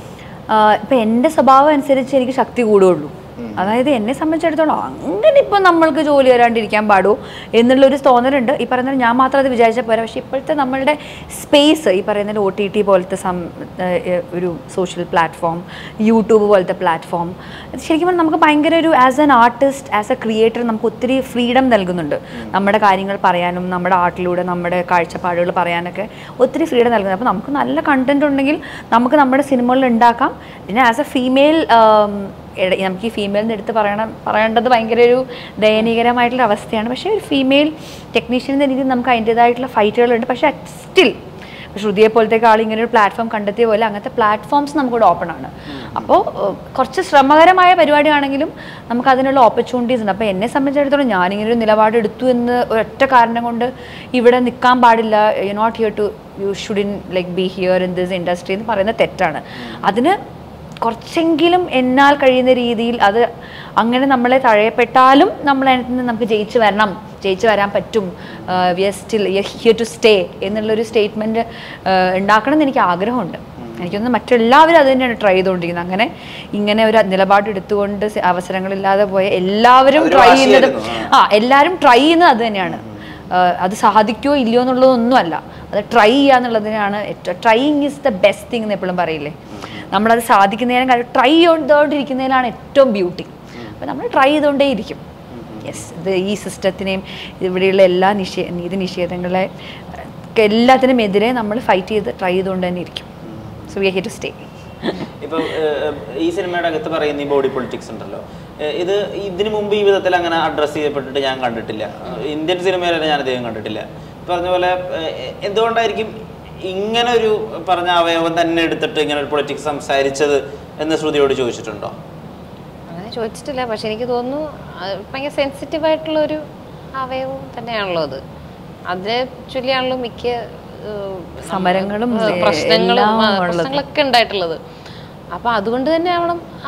ആഹ് ഇപ്പൊ എൻ്റെ സ്വഭാവം അനുസരിച്ച് എനിക്ക് ശക്തി കൂടുകയുള്ളൂ അതായത് എന്നെ സംബന്ധിച്ചിടത്തോളം അങ്ങനെ ഇപ്പം നമ്മൾക്ക് ജോലി വരാണ്ടിരിക്കാൻ പാടുമോ എന്നുള്ളൊരു തോന്നലുണ്ട് ഈ പറയുന്നത് ഞാൻ മാത്രം അത് വിചാരിച്ചാൽ പോരാ പക്ഷേ ഇപ്പോഴത്തെ നമ്മളുടെ സ്പേസ് ഈ പറയുന്നത് ഒ ടി ടി പോലത്തെ സം ഏഹ് ഒരു സോഷ്യൽ പ്ലാറ്റ്ഫോം യൂട്യൂബ് പോലത്തെ പ്ലാറ്റ്ഫോം ശരിക്കും പറഞ്ഞാൽ നമുക്ക് ഭയങ്കര ഒരു as an artist as a creator നമുക്ക് ഒത്തിരി ഫ്രീഡം നൽകുന്നുണ്ട് നമ്മുടെ കാര്യങ്ങൾ പറയാനും നമ്മുടെ ആർട്ടിലൂടെ നമ്മുടെ കാഴ്ചപ്പാടുകൾ പറയാനൊക്കെ ഒത്തിരി ഫ്രീഡം നൽകുന്നുണ്ട് അപ്പോൾ നമുക്ക് നല്ല കണ്ടന്റ് ഉണ്ടെങ്കിൽ നമുക്ക് നമ്മുടെ സിനിമകളിൽ ഉണ്ടാക്കാം പിന്നെ ആസ് എ ഫീമെയിൽ നമുക്ക് ഈ ഫീമെയിലിൻ്റെ എടുത്ത് പറയണം പറയേണ്ടത് ഭയങ്കര ഒരു ദയനീയകരമായിട്ടുള്ള അവസ്ഥയാണ് പക്ഷേ ഒരു ഫീമെയിൽ ടെക്നീഷ്യൻ എന്ന രീതിയിൽ നമുക്ക് അതിൻ്റെതായിട്ടുള്ള ഫൈറ്റുകളുണ്ട് പക്ഷേ സ്റ്റിൽ ശ്രുതിയെ പോലത്തെ ആൾ ഇങ്ങനെ ഒരു പ്ലാറ്റ്ഫോം കണ്ടെത്തിയ പോലെ അങ്ങനത്തെ പ്ലാറ്റ്ഫോംസ് നമുക്കിവിടെ ഓപ്പൺ ആണ് അപ്പോൾ ഏഹ്, കുറച്ച് ശ്രമകരമായ പരിപാടിയാണെങ്കിലും നമുക്ക് അതിനുള്ള ഓപ്പർച്യൂണിറ്റീസ് ഉണ്ട് അപ്പോൾ എന്നെ സംബന്ധിച്ചിടത്തോളം ഞാനിങ്ങനെ ഒരു നിലപാട് എടുത്തു എന്ന് ഒരൊറ്റ കാരണം കൊണ്ട് ഇവിടെ നിൽക്കാൻ പാടില്ല you not here to you shouldn't like be here in this industry എന്ന് പറയുന്നത് തെറ്റാണ് അതിന് കുറച്ചെങ്കിലും എന്നാൽ കഴിയുന്ന രീതിയിൽ അത് അങ്ങനെ നമ്മളെ തഴയപ്പെട്ടാലും നമ്മൾ അതിനകത്ത് നിന്ന് നമുക്ക് ജയിച്ചു വരണം ജയിച്ചു വരാൻ പറ്റും we are still here to stay എന്നുള്ളൊരു സ്റ്റേറ്റ്മെൻറ്റ് ഉണ്ടാക്കണം എന്ന് എനിക്ക് ആഗ്രഹമുണ്ട് എനിക്കൊന്ന് മറ്റെല്ലാവരും അത് തന്നെയാണ് ട്രൈ ചെയ്തുകൊണ്ടിരിക്കുന്നത് അങ്ങനെ ഇങ്ങനെ ഒരു നിലപാട് എടുത്തുകൊണ്ട് സ- അവസരങ്ങളില്ലാതെ പോയ എല്ലാവരും അതൊരു ട്രൈ ചെയ്യുന്നത് വാശിയായിരുന്നു, ആ എല്ലാവരും ട്രൈ ചെയ്യുന്നത് അത് തന്നെയാണ് ആഹ് അത് സാധിക്കുമോ ഇല്ലയോ എന്നുള്ളതൊന്നുമല്ല അത് ട്രൈ ചെയ്യുക എന്നുള്ളതിനാണ് ഏറ്റവും trying is the best thing എന്ന് എപ്പോഴും പറയില്ലേ നമ്മളത് സാധിക്കുന്നതിനും കാര്യം ട്രൈ ചെയ്തുകൊണ്ടിരിക്കുന്നതിലാണ് ഏറ്റവും ബ്യൂട്ടി അപ്പോൾ നമ്മൾ ട്രൈ ചെയ്തുകൊണ്ടേ ഇരിക്കും യെസ് ഇത് ഈ സിസ്റ്റത്തിനെയും ഇവിടെയുള്ള എല്ലാ നിഷേ നീതി നിഷേധങ്ങളെ ഒക്കെ എല്ലാത്തിനും എതിരെ നമ്മൾ ഫൈറ്റ് ചെയ്ത് ട്രൈ ചെയ്തുകൊണ്ട് തന്നെ ഇരിക്കും so we here to stay ഇപ്പൊ ഏഹ്, ഈ സിനിമയുടെ അകത്ത് പറയുന്ന ഈ ബോഡി പൊളിറ്റിക്സ് ഉണ്ടല്ലോ ഏഹ്, ഇത് ഇതിനു മുമ്പ് ഈ വിധത്തിൽ അങ്ങനെ അഡ്രസ്സ് ചെയ്യപ്പെട്ടിട്ട് ഞാൻ കണ്ടിട്ടില്ല ഇന്ത്യൻ സിനിമയിലെ ഞാൻ അധികം കണ്ടിട്ടില്ല പറഞ്ഞ പോലെ ഏഹ്, എന്തുകൊണ്ടായിരിക്കും ഇങ്ങനെ ഒരു പറഞ്ഞ അവയവം തന്നെ എടുത്തിട്ട് ഇങ്ങനെ ഒരു പൊളിറ്റിക്സ് സംസാരിച്ചത് എന്ന് ശ്രുതിയോട് ചോദിച്ചിട്ടുണ്ടോ അങ്ങനെ ചോദിച്ചിട്ടില്ല പക്ഷെ എനിക്ക് തോന്നുന്നു അത് ഭയങ്കര സെൻസിറ്റീവ് ആയിട്ടുള്ള ഒരു അവയവം തന്നെയാണല്ലോ അത് അതിനെ ചൊല്ലിയാണല്ലോ മിക്ക ഏഹ്, സമരങ്ങളും, ഏഹ്, പ്രശ്നങ്ങളും എല്ലാം ആ, ഉള്ളത്. പ്രശ്നങ്ങളൊക്കെ ഉണ്ടായിട്ടുള്ളത് അപ്പൊ അതുകൊണ്ട് തന്നെ ആവണം ആ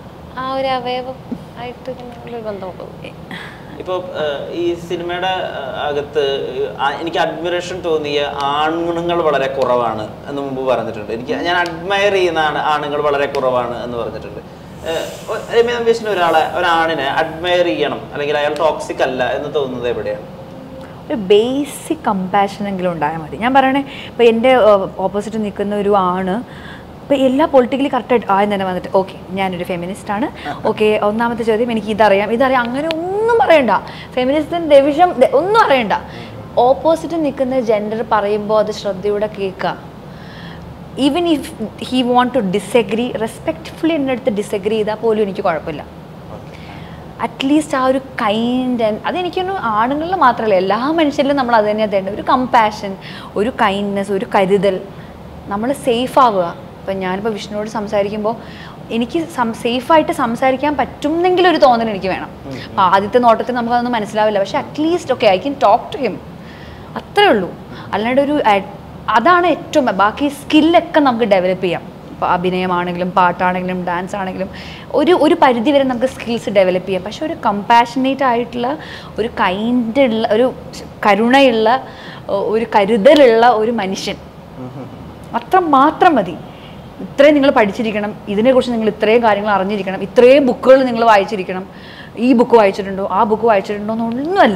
ആ ഒരു അവയവം ആയിട്ട് ഇങ്ങനെയുള്ളൊരു ബന്ധമുള്ളത് ഇപ്പോൾ ഈ സിനിമയുടെ ഏഹ്, അകത്ത് ആ- എനിക്ക് അഡ്മിറേഷൻ തോന്നിയ ആണുങ്ങൾ വളരെ കുറവാണ് എന്ന് മുമ്പ് പറഞ്ഞിട്ടുണ്ട് എനിക്ക് ഞാൻ അഡ്മയർ ചെയ്യുന്ന ആണ്- ആണുങ്ങൾ വളരെ കുറവാണ് എന്ന് പറഞ്ഞിട്ടുണ്ട് ഏഹ്, ഒ- രമ്യ നമ്പീഷിന് ഒരാളെ ഒരാണിനെ അഡ്മയർ ചെയ്യണം അല്ലെങ്കിൽ അയാൾ ടോക്സിക് അല്ല എന്ന് തോന്നുന്നത് എവിടെയാണ് ഒരു ബേസിക് കമ്പാഷൻ എങ്കിലും ഉണ്ടായാൽ മതി ഞാൻ പറയണേ ഇപ്പോൾ എൻ്റെ ഓപ്പോസിറ്റ് നിൽക്കുന്ന ഒരു ആണ് ഇപ്പോൾ എല്ലാ പൊളിറ്റിക്കലി കറക്റ്റായിട്ട് ആദ്യം തന്നെ വന്നിട്ട് ഓക്കെ ഞാനൊരു ഫെമിനിസ്റ്റ് ആണ് ഓക്കെ ഒന്നാമത്തെ ചോദ്യം എനിക്ക് ഇതറിയാം ഇതറിയാം അങ്ങനെ ഒന്നും പറയണ്ട ഫെമിനിസ്റ്റിന് ഡിവിഷൻ ഒന്നും അറിയണ്ട ഓപ്പോസിറ്റ് നിൽക്കുന്ന ജെൻഡർ പറയുമ്പോൾ അത് ശ്രദ്ധയോടെ കേൾക്കുക even if he want to disagree respectfully എൻ്റെ അടുത്ത് ഡിസഗ്രി ചെയ്താൽ പോലും എനിക്ക് കുഴപ്പമില്ല അറ്റ്ലീസ്റ്റ് ആ ഒരു കൈൻഡ് ആൻഡ് അതെനിക്കൊന്നും ആണുങ്ങളിൽ മാത്രമല്ല എല്ലാ മനുഷ്യരിലും നമ്മൾ അത് തന്നെയാണ് തേണ്ടത് ഒരു കമ്പാഷൻ ഒരു കൈൻഡ്നെസ് ഒരു കരുതൽ നമ്മൾ സേഫ് ആവുക ഇപ്പം ഞാനിപ്പോൾ വിഷ്ണുവോട് സംസാരിക്കുമ്പോൾ എനിക്ക് സേഫായിട്ട് സംസാരിക്കാൻ പറ്റുമെന്നെങ്കിലും ഒരു തോന്നൽ എനിക്ക് വേണം അപ്പോൾ ആദ്യത്തെ നോട്ടത്തിൽ നമുക്കതൊന്നും മനസ്സിലാവില്ല പക്ഷേ at least okay I can talk to him അത്രേ ഉള്ളൂ അല്ലാണ്ട് ഒരു അ- അതാണ് ഏറ്റവും ബാക്കി സ്കില്ലൊക്കെ നമുക്ക് ഡെവലപ്പ് ചെയ്യാം ഇപ്പോൾ അഭിനയമാണെങ്കിലും പാട്ടാണെങ്കിലും ഡാൻസ് ആണെങ്കിലും ഒരു ഒരു പരിധി വരെ നമുക്ക് സ്കിൽസ് ഡെവലപ്പ് ചെയ്യാം പക്ഷെ ഒരു കമ്പാഷനേറ്റ് ആയിട്ടുള്ള ഒരു കൈൻഡ് ഉള്ള ഒരു കരുണയുള്ള ഒ- ഒരു കരുതലുള്ള ഒരു മനുഷ്യൻ അത്ര മാത്രം മതി ഇത്രയും നിങ്ങൾ പഠിച്ചിരിക്കണം ഇതിനെക്കുറിച്ച് നിങ്ങൾ ഇത്രയും കാര്യങ്ങൾ അറിഞ്ഞിരിക്കണം ഇത്രയും ബുക്കുകൾ നിങ്ങൾ വായിച്ചിരിക്കണം ഈ ബുക്ക് വായിച്ചിട്ടുണ്ടോ ആ ബുക്ക് വായിച്ചിട്ടുണ്ടോ എന്നൊന്നുമല്ല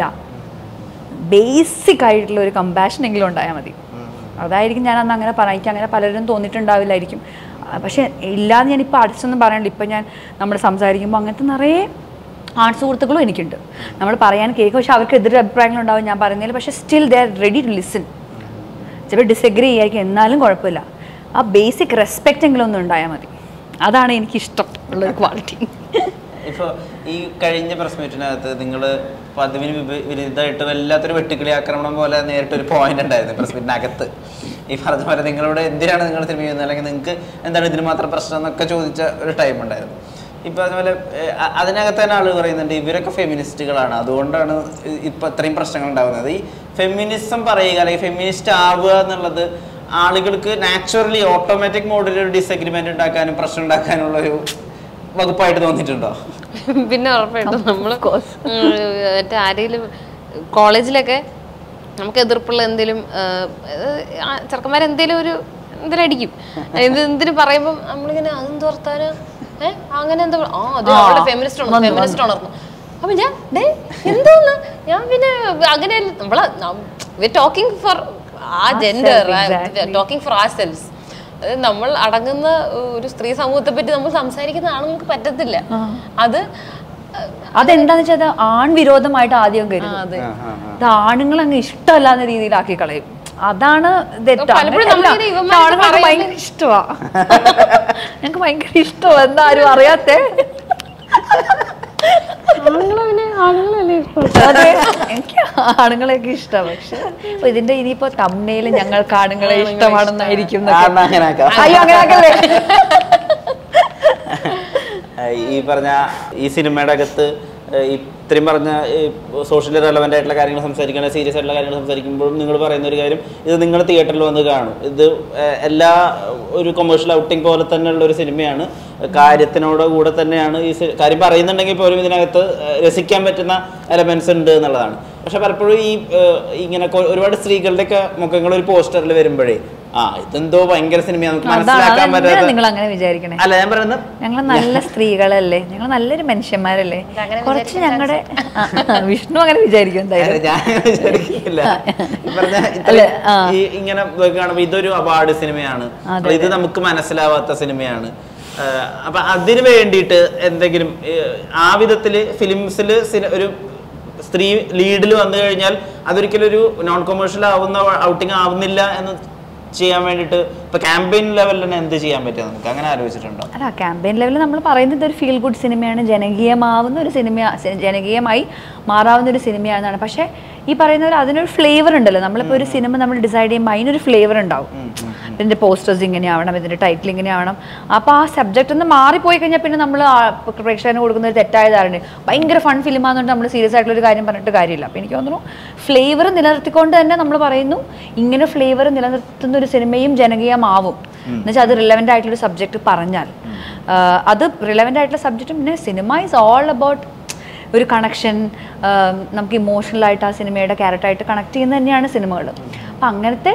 ബേസിക് ആയിട്ടുള്ള ഒരു കമ്പാഷൻ എങ്കിലും ഉണ്ടായാൽ മതി അതായിരിക്കും ഞാൻ അന്ന് അങ്ങനെ പറയാം എനിക്ക് അങ്ങനെ പലരും തോന്നിയിട്ടുണ്ടാവില്ലായിരിക്കും ആ, പക്ഷേ ഇല്ലാന്ന് ഞാനിപ്പോൾ അടുത്തൊന്നും പറയണില്ല ഇപ്പം ഞാൻ നമ്മൾ സംസാരിക്കുമ്പോൾ അങ്ങനത്തെ നിറയെ ആൺ സുഹൃത്തുക്കളും എനിക്കുണ്ട് നമ്മൾ പറയാൻ കേൾക്കും പക്ഷെ അവർക്ക് എതിരെ അഭിപ്രായങ്ങളുണ്ടാവും ഞാൻ പറയുന്നതിൽ പക്ഷേ still they are ready to listen ചിലപ്പോൾ ഡിസഗ്രി ചെയ്യായിരിക്കും എന്നാലും കുഴപ്പമില്ല ആ ബേസിക് റെസ്പെക്റ്റ് എങ്കിലും ഒന്നും ഉണ്ടായാൽ മതി അതാണ് എനിക്കിഷ്ടം ഉള്ളൊരു ക്വാളിറ്റി ഇപ്പോൾ ഈ കഴിഞ്ഞ പ്രസ് മീറ്റിനകത്ത് നിങ്ങൾ പതിവിന് വിപ- വിരുദ്ധമായിട്ട് വല്ലാത്തൊരു വെട്ടുക്കിളി ആക്രമണം പോലെ നേരിട്ടൊരു പോയിന്റ് ഉണ്ടായിരുന്നു പ്രസ് മീറ്റിനകത്ത് ഈ പറഞ്ഞ പോലെ നിങ്ങളോട് എന്തിനാണ് നിങ്ങൾ സിനിമ ചെയ്യുന്നത് അല്ലെങ്കിൽ നിങ്ങൾക്ക് എന്താണ് ഇതിന് മാത്രം പ്രശ്നം എന്നൊക്കെ ചോദിച്ച ഒരു ടൈം ഉണ്ടായിരുന്നു ഇപ്പൊ അതുപോലെ ഏഹ്, അ- അതിനകത്ത് തന്നെ ആള് പറയുന്നുണ്ട് ഇവരൊക്കെ ഫെമിനിസ്റ്റുകളാണ് അതുകൊണ്ടാണ് ഇ- ഇപ്പൊ ഇത്രയും പ്രശ്നങ്ങൾ ഉണ്ടാകുന്നത് ഈ ഫെമിനിസം പറയുക അല്ലെങ്കിൽ ഫെമിനിസ്റ്റ് ആവുക എന്നുള്ളത് ആളുകൾക്ക് നാച്ചുറലി ഓട്ടോമാറ്റിക് മോഡിൽ ഒരു ഡിസഗ്രിമെന്റ് ഉണ്ടാക്കാനും പ്രശ്നം ഉണ്ടാക്കാനുള്ള ഒരു വകുപ്പായിട്ട് തോന്നിയിട്ടുണ്ടോ പിന്നെ ഉറപ്പായിട്ടും നമ്മൾ Of course. മറ്റേ ആരെങ്കിലും കോളേജിലൊക്കെ നമുക്ക് എതിർപ്പുള്ള എന്തെങ്കിലും ചെറുക്കന്മാർ എന്തെങ്കിലും ഒരു എന്തെങ്കിലും അടിക്കും എന്ത് എന്തിനു പറയുമ്പോൾ നമ്മളിങ്ങനെ അതെന്ത് വർത്താനം ഏഹ് അങ്ങനെ എന്താ പറ- ആ അത് ആ, അവിടെ ഫെമിനിസ്റ്റ് വന്നു, ഫെമിനിസ്റ്റ് ഉണർന്നു അപ്പൊ ഞാൻ ഡേ എന്തോന്ന് ഞാൻ പിന്നെ അങ്ങനെ നമ്മളെ talking for a gender exactly. Talking for a cells നമ്മൾ അടങ്ങുന്ന ഒരു സ്ത്രീ സമൂഹത്തെ പറ്റി നമ്മൾ സംസാരിക്കുന്ന ആണുങ്ങൾക്ക് പറ്റത്തില്ല അത് അതെന്താന്ന് വെച്ചാൽ അത് ആൺവിരോധമായിട്ട് ആദ്യം കരുതും അതെ ആ, ആ, ആ. ഇത് ആണുങ്ങൾ അങ്ങ് ഇഷ്ടമല്ലാന്ന രീതിയിലാക്കി കളയും അതാണ് തെറ്റാണ് പലപ്പോഴും നമ്മളിങ്ങനെ അല്ല, ഇവന്മാർക്ക് ആണുങ്ങൾക്ക് പറയുന്നത് ഭയങ്കര ഇഷ്ടമാ ഞങ്ങൾക്ക് ഭയങ്കര ഇഷ്ടമാ എന്താ ആരും അറിയാത്തെ അതെ എനിക്ക് ആണുങ്ങളെയൊക്കെ ഇഷ്ടമാണ് പക്ഷെ അപ്പൊ ഇതിന്റെ ഇനിയിപ്പോ തമ്മയില് ഞങ്ങൾക്ക് ആണുങ്ങളെ ഇഷ്ടമാണെന്നായിരിക്കും എന്നൊക്കെ. ആ, എന്നാ അങ്ങനെ ആക്കാം. അയ്യോ അങ്ങനെ ആക്കല്ലേ ഏഹ് ഈ പറഞ്ഞ ഈ സിനിമയുടെ അകത്ത് ഏഹ് ഈ ഇത്രയും പറഞ്ഞ സോഷ്യലി റെലവെന്റ് ആയിട്ടുള്ള കാര്യങ്ങൾ സംസാരിക്കണം സീരിയസ് ആയിട്ടുള്ള കാര്യങ്ങൾ സംസാരിക്കുമ്പോഴും നിങ്ങൾ പറയുന്ന ഒരു കാര്യം ഇത് നിങ്ങൾ തിയേറ്ററിൽ വന്ന് കാണും ഇത് ഏഹ് എല്ലാ ഒരു കൊമേഴ്ഷ്യൽ ഔട്ടിംഗ് പോലെ തന്നെയുള്ള ഒരു സിനിമയാണ് കാര്യത്തിനോട് കൂടെ തന്നെയാണ് ഈ സി- കാര്യം പറയുന്നുണ്ടെങ്കിൽ പോലും ഇതിനകത്ത് ഏഹ് രസിക്കാൻ പറ്റുന്ന എലമെന്റ്സ് ഉണ്ട് എന്നുള്ളതാണ് പക്ഷെ പലപ്പോഴും ഈ ഏഹ് ഇങ്ങനെ കൊ- ഒരുപാട് സ്ത്രീകളുടെയൊക്കെ മുഖങ്ങൾ ഒരു പോസ്റ്ററിൽ വരുമ്പോഴേ ആ ഇതെന്തോ ഭയങ്കര സിനിമ നമുക്ക് മനസ്സിലാക്കാൻ അതാണ് പറ്റാത്ത നിങ്ങൾ അങ്ങനെ വിചാരിക്കണേ അല്ല ഞാൻ പറയുന്നത് ഞങ്ങൾ നല്ല സ്ത്രീകളല്ലേ ഞങ്ങൾ നല്ലൊരു മനുഷ്യന്മാരല്ലേ അങ്ങനെ കുറച്ച് ഞങ്ങളുടെ വിഷ്ണു അങ്ങനെ വിചാരിക്കും എന്തായാലും അല്ല, ഞാൻ വിചാരിക്കില്ല. ഈ പറഞ്ഞ ഇത്രയും അല്ല, ആ. ഈ ഇങ്ങനെ കാണുമ്പോ ഇതൊരു അവാർഡ് സിനിമയാണ് അതെ, അപ്പൊ ഇത് നമുക്ക് മനസ്സിലാവാത്ത സിനിമയാണ് ആഹ് അപ്പൊ അതിന് വേണ്ടിയിട്ട് എന്തെങ്കിലും ഏഹ് ആ വിധത്തില് ഫിലിംസിൽ ഒരു സ്ത്രീ ലീഡിൽ വന്നു കഴിഞ്ഞാൽ അതൊരിക്കലും ഒരു നോൺ കൊമേഴ്ഷ്യൽ ആവുന്ന ഔട്ടിംഗ് ആവുന്നില്ല എന്ന് ചെയ്യാൻ വേണ്ടിയിട്ട് ഇപ്പൊ ക്യാമ്പയിൻ ലെവലിൽ തന്നെ എന്ത് ചെയ്യാൻ പറ്റുക നമുക്ക് അങ്ങനെ ആലോചിച്ചിട്ടുണ്ടോ അല്ല ക്യാമ്പയിൻ ലെവലിൽ നമ്മൾ പറയുന്നത് ഒരു ഫീൽ ഗുഡ് സിനിമയാണ് ജനകീയമാവുന്ന ഒരു സിനിമ സി- ജനകീയമായി മാറാവുന്ന ഒരു സിനിമയാണെന്നാണ് പക്ഷേ ഈ പറയുന്ന ഒരു അതിനൊരു ഫ്ലേവർ ഉണ്ടല്ലോ നമ്മളിപ്പോൾ ഒരു സിനിമ നമ്മൾ ഡിസൈഡ് ചെയ്യുമ്പോൾ അതിനൊരു ഫ്ലേവർ ഉണ്ടാവും ഇതിൻ്റെ പോസ്റ്റേഴ്സ് ഇങ്ങനെ ആവണം ഇതിൻ്റെ ടൈറ്റിൽ ഇങ്ങനെ ആവണം അപ്പോൾ ആ സബ്ജക്റ്റ് ഒന്ന് മാറിപ്പോയി കഴിഞ്ഞാൽ പിന്നെ നമ്മൾ പ്രേക്ഷകന് കൊടുക്കുന്ന ഒരു തെറ്റായ ധാരണ ഭയങ്കര ഫൺ ഫിലിമാണെന്നുകൊണ്ട് നമ്മൾ സീരിയസ് ആയിട്ടുള്ള ഒരു കാര്യം പറഞ്ഞിട്ട് കാര്യമില്ല അപ്പോൾ എനിക്ക് തോന്നുന്നു ഫ്ലേവർ നിലനിർത്തിക്കൊണ്ട് തന്നെ നമ്മൾ പറയുന്നു ഇങ്ങനെ ഫ്ലേവർ നിലനിർത്തുന്ന ഒരു സിനിമയും ജനകീയമാവും എന്നുവെച്ചാൽ അത് റിലവൻ്റ് ആയിട്ടുള്ള സബ്ജക്റ്റ് പറഞ്ഞാൽ ആഹ് അത് റിലവൻ്റ് ആയിട്ടുള്ള സബ്ജക്റ്റും പിന്നെ സിനിമ ഈസ് ഓൾ അബൌട്ട് ഒരു കണക്ഷൻ നമുക്ക് ഇമോഷണൽ ആയിട്ട് ആ സിനിമയുടെ ക്യാരക്ടറായിട്ട് കണക്ട് ചെയ്യുന്ന തന്നെയാണ് സിനിമകൾ അപ്പം അങ്ങനത്തെ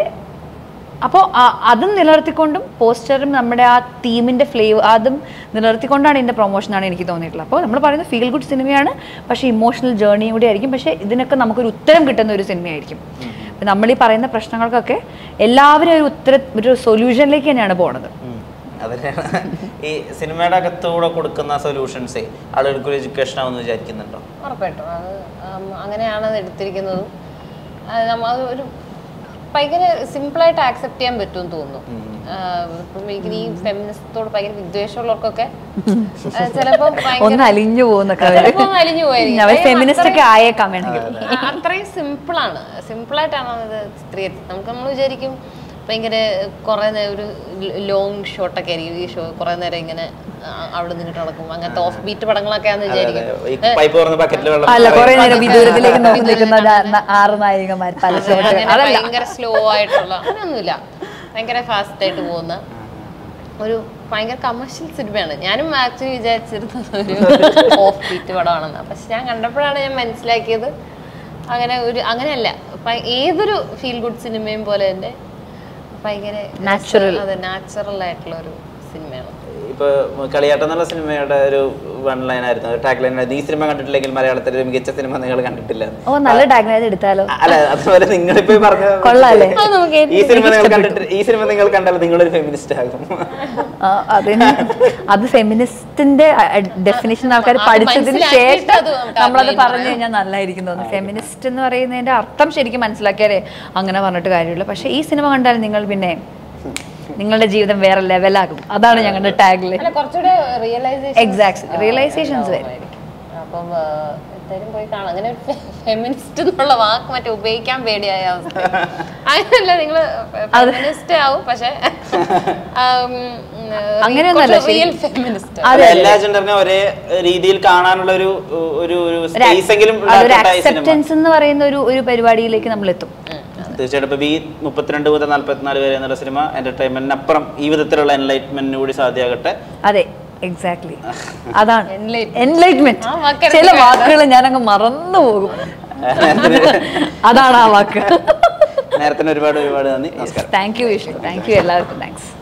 അപ്പോൾ അതും നിലനിർത്തിക്കൊണ്ടും പോസ്റ്ററും നമ്മുടെ ആ തീമിൻ്റെ ഫ്ലേവ് അതും നിലനിർത്തിക്കൊണ്ടാണ് ഇതിൻ്റെ പ്രൊമോഷനാണ് എനിക്ക് തോന്നിയിട്ടുള്ളത് അപ്പോൾ നമ്മൾ പറയുന്നത് ഫീൽ ഗുഡ് സിനിമയാണ് പക്ഷേ ഇമോഷണൽ ജേർണിയും കൂടി ആയിരിക്കും പക്ഷേ ഇതിനൊക്കെ നമുക്കൊരു ഉത്തരം കിട്ടുന്ന ഒരു സിനിമയായിരിക്കും അപ്പം നമ്മൾ ഈ പറയുന്ന പ്രശ്നങ്ങൾക്കൊക്കെ എല്ലാവരും ഒരു ഉത്തര ഒരു സൊല്യൂഷനിലേക്ക് തന്നെയാണ് പോണത് ഉം. അതിനാണ് ഈ സിനിമയുടെ അകത്തൂടെ കൊടുക്കുന്ന സൊല്യൂഷൻസേ ആളുകൾക്ക് ഒരു എഡ്യൂക്കേഷൻ ആവുമെന്ന് വിചാരിക്കുന്നുണ്ടോ ഉറപ്പായിട്ടും അത് ഉം, അങ്ങനെയാണ് അത് എടുത്തിരിക്കുന്നതും അത് നമ്മ അത് ഒരു ഭയങ്കര സിമ്പിളായിട്ട് ആക്സെപ്റ്റ് ചെയ്യാൻ പറ്റുമെന്ന് തോന്നുന്നു ആഹ് ഇപ്പം എനിക്ക് ഈ ഫെമിനിസ്റ്റോട് ഭയങ്കര വിദ്വേഷമുള്ളവർക്കൊക്കെ ആഹ് ചിലപ്പോ ഒന്ന് ഭയങ്കര അലിഞ്ഞു പോകുന്നൊക്കെ ചിലപ്പോ ഒന്ന് അലിഞ്ഞു പോയിരിക്കും. അവർ കാര്യം ഫെമിനിസ്റ്റ് ഒക്കെ അത്രയും- ആയേക്കാം വേണമെങ്കിൽ ആ, അത്രയും സിമ്പിളാണ് സിമ്പിളായിട്ടാണ് അത് ചിത്രീ നമുക്ക് നമ്മൾ വിചാരിക്കും ഭയങ്കര കുറെ ഒരു ലോങ് ഷോട്ടൊക്കെ ആയിരിക്കും ഈ ഷോ കുറെ നേരം ഇങ്ങനെ ആ, അവിടെ നിന്നിട്ട് നടക്കും അങ്ങനത്തെ ഓഫ് ബീറ്റ് പടങ്ങളൊക്കെ ആണെന്ന് വിചാരിക്കും ഈ പൈപ്പ് തുറന്ന് ബക്കറ്റിൽ വെള്ളം അല്ല കുറെ നിറയും. നേരം വിദൂരത്തിലേക്ക് നോക്കി നിൽക്കുന്ന ദാ- ന- ആറ് നായികമാർ പല ഷോട്ടുകൾ അങ്ങനെ അതല്ല ഭയങ്കര സ്ലോ ആയിട്ടുള്ള അങ്ങനെയൊന്നുമില്ല ഭയങ്കര ഫാസ്റ്റ് ആയിട്ട് പോകുന്ന ഒരു ഭയങ്കര കമേഴ്ഷ്യൽ സിനിമയാണ് ഞാനും ആക്ച്വലി വിചാരിച്ചിരുന്നത് ഒരു ഓഫ് ബീറ്റ് പടമാണെന്ന് പക്ഷെ ഞാൻ കണ്ടപ്പോഴാണ് ഞാൻ മനസ്സിലാക്കിയത് അങ്ങനെ ഒരു അങ്ങനെയല്ല ഭയ- ഏതൊരു ഫീൽ ഗുഡ് സിനിമയും പോലെ തന്നെ ഭയങ്കര Natural. അതെ നാച്ചുറൽ ആയിട്ടുള്ള ഒരു സിനിമയാണ് ഇപ്പൊ കളിയാട്ടം എന്നുള്ള സിനിമയുടെ ഒരു വൺ ലൈൻ ആയിരുന്നു ടാഗ് ലൈൻ ആയിരുന്നു ഈ സിനിമ കണ്ടിട്ടില്ലെങ്കിൽ മലയാളത്തിലെ ഒരു മികച്ച സിനിമ നിങ്ങൾ കണ്ടിട്ടില്ല ഓ നല്ല ടാഗ്നൈസ് എടുത്താലോ അല്ല അതുപോലെ നിങ്ങളിപ്പോ ഈ പറഞ്ഞ കൊള്ളാല്ലേ? അത് നമുക്ക് ഈ സിനിമ നിങ്ങൾ കണ്ടിട്ട് ഈ സിനിമ നിങ്ങൾ കണ്ടാൽ നിങ്ങളൊരു ഫെമിനിസ്റ്റ് ആകും ആ, അതിന് അത് ഫെമിനിസ്റ്റിന്റെ ഡെഫിനേഷൻ ആൾക്കാർ അത് പഠിച്ചതിന് മനസ്സിലാക്കിയിട്ട് ശേഷം അത് നമുക്ക് നമ്മളത് outline പറഞ്ഞു കഴിഞ്ഞാൽ നല്ലതായിരിക്കും തോന്നുന്നു ഫെമിനിസ്റ്റ് എന്ന് പറയുന്നതിന്റെ അർത്ഥം ശരിക്കും മനസ്സിലാക്കിയാലേ അങ്ങനെ പറഞ്ഞിട്ട് കാര്യമുള്ളൂ പക്ഷെ ഈ സിനിമ കണ്ടാൽ നിങ്ങൾ പിന്നെ നിങ്ങളുടെ ജീവിതം വേറെ ലെവലാകും അതാണ് ഞങ്ങളുടെ ടാഗില് അല്ല കുറച്ചുകൂടെ റിയലൈസേഷൻ Exact. Realizations വരും. അപ്പം ആ, എന്തായാലും പോയി കാണാം അങ്ങനെ ഫെമിനിസ്റ്റ് എന്നുള്ള വാക്ക് മറ്റേ ഉപയോഗിക്കാൻ പേടിയായ അവസ്ഥ അങ്ങനല്ല നിങ്ങൾ ഫെമിനിസ്റ്റ് ആവും പക്ഷെ ആം, അങ്ങനെയൊന്നുമല്ല ശരി. റിയൽ ഫെമിനിസ്റ്റ് അതെ, അതെ. എല്ലാ ജെൻഡറിനെ ഒരേ രീതിയിൽ കാണാനുള്ള ഒരു ഒരു ഒരു സ്പേസ് എങ്കിലും അതൊരു ഉണ്ടാക്കട്ടെ ഈ സിനിമ അക്സെപ്റ്റൻസ് എന്ന് പറയുന്ന ഒരു ഒരു പരിപാടിയിലേക്ക് നമ്മൾ എത്തും തീർച്ചയായിട്ടും ഇപ്പൊ ബി മുപ്പത്തിരണ്ട് മുതൽ നാല്പത്തിനാല് വരെ എന്നുള്ള സിനിമ എന്റർടൈൻമെന്റിനപ്പുറം ഈ വിധത്തിലുള്ള എൻലൈറ്റ്മെന്റിന് കൂടി സാധ്യമാകട്ടെ അതെ എക്സാക്ട്ലി അതാണ് Enlightenment. എൻലൈറ്റ്മെന്റ് ആ വാക്കെടുത്ത് ചില വാക്കുകൾ ഞാൻ അങ്ങ് മറന്നു പോകും അതാണ് ആ വാക്ക് നേരത്തിന് ഒരുപാട് ഒരുപാട് നന്ദി നമസ്കാരം thank you Vishnu thank you എല്ലാവർക്കും താങ്ക്സ്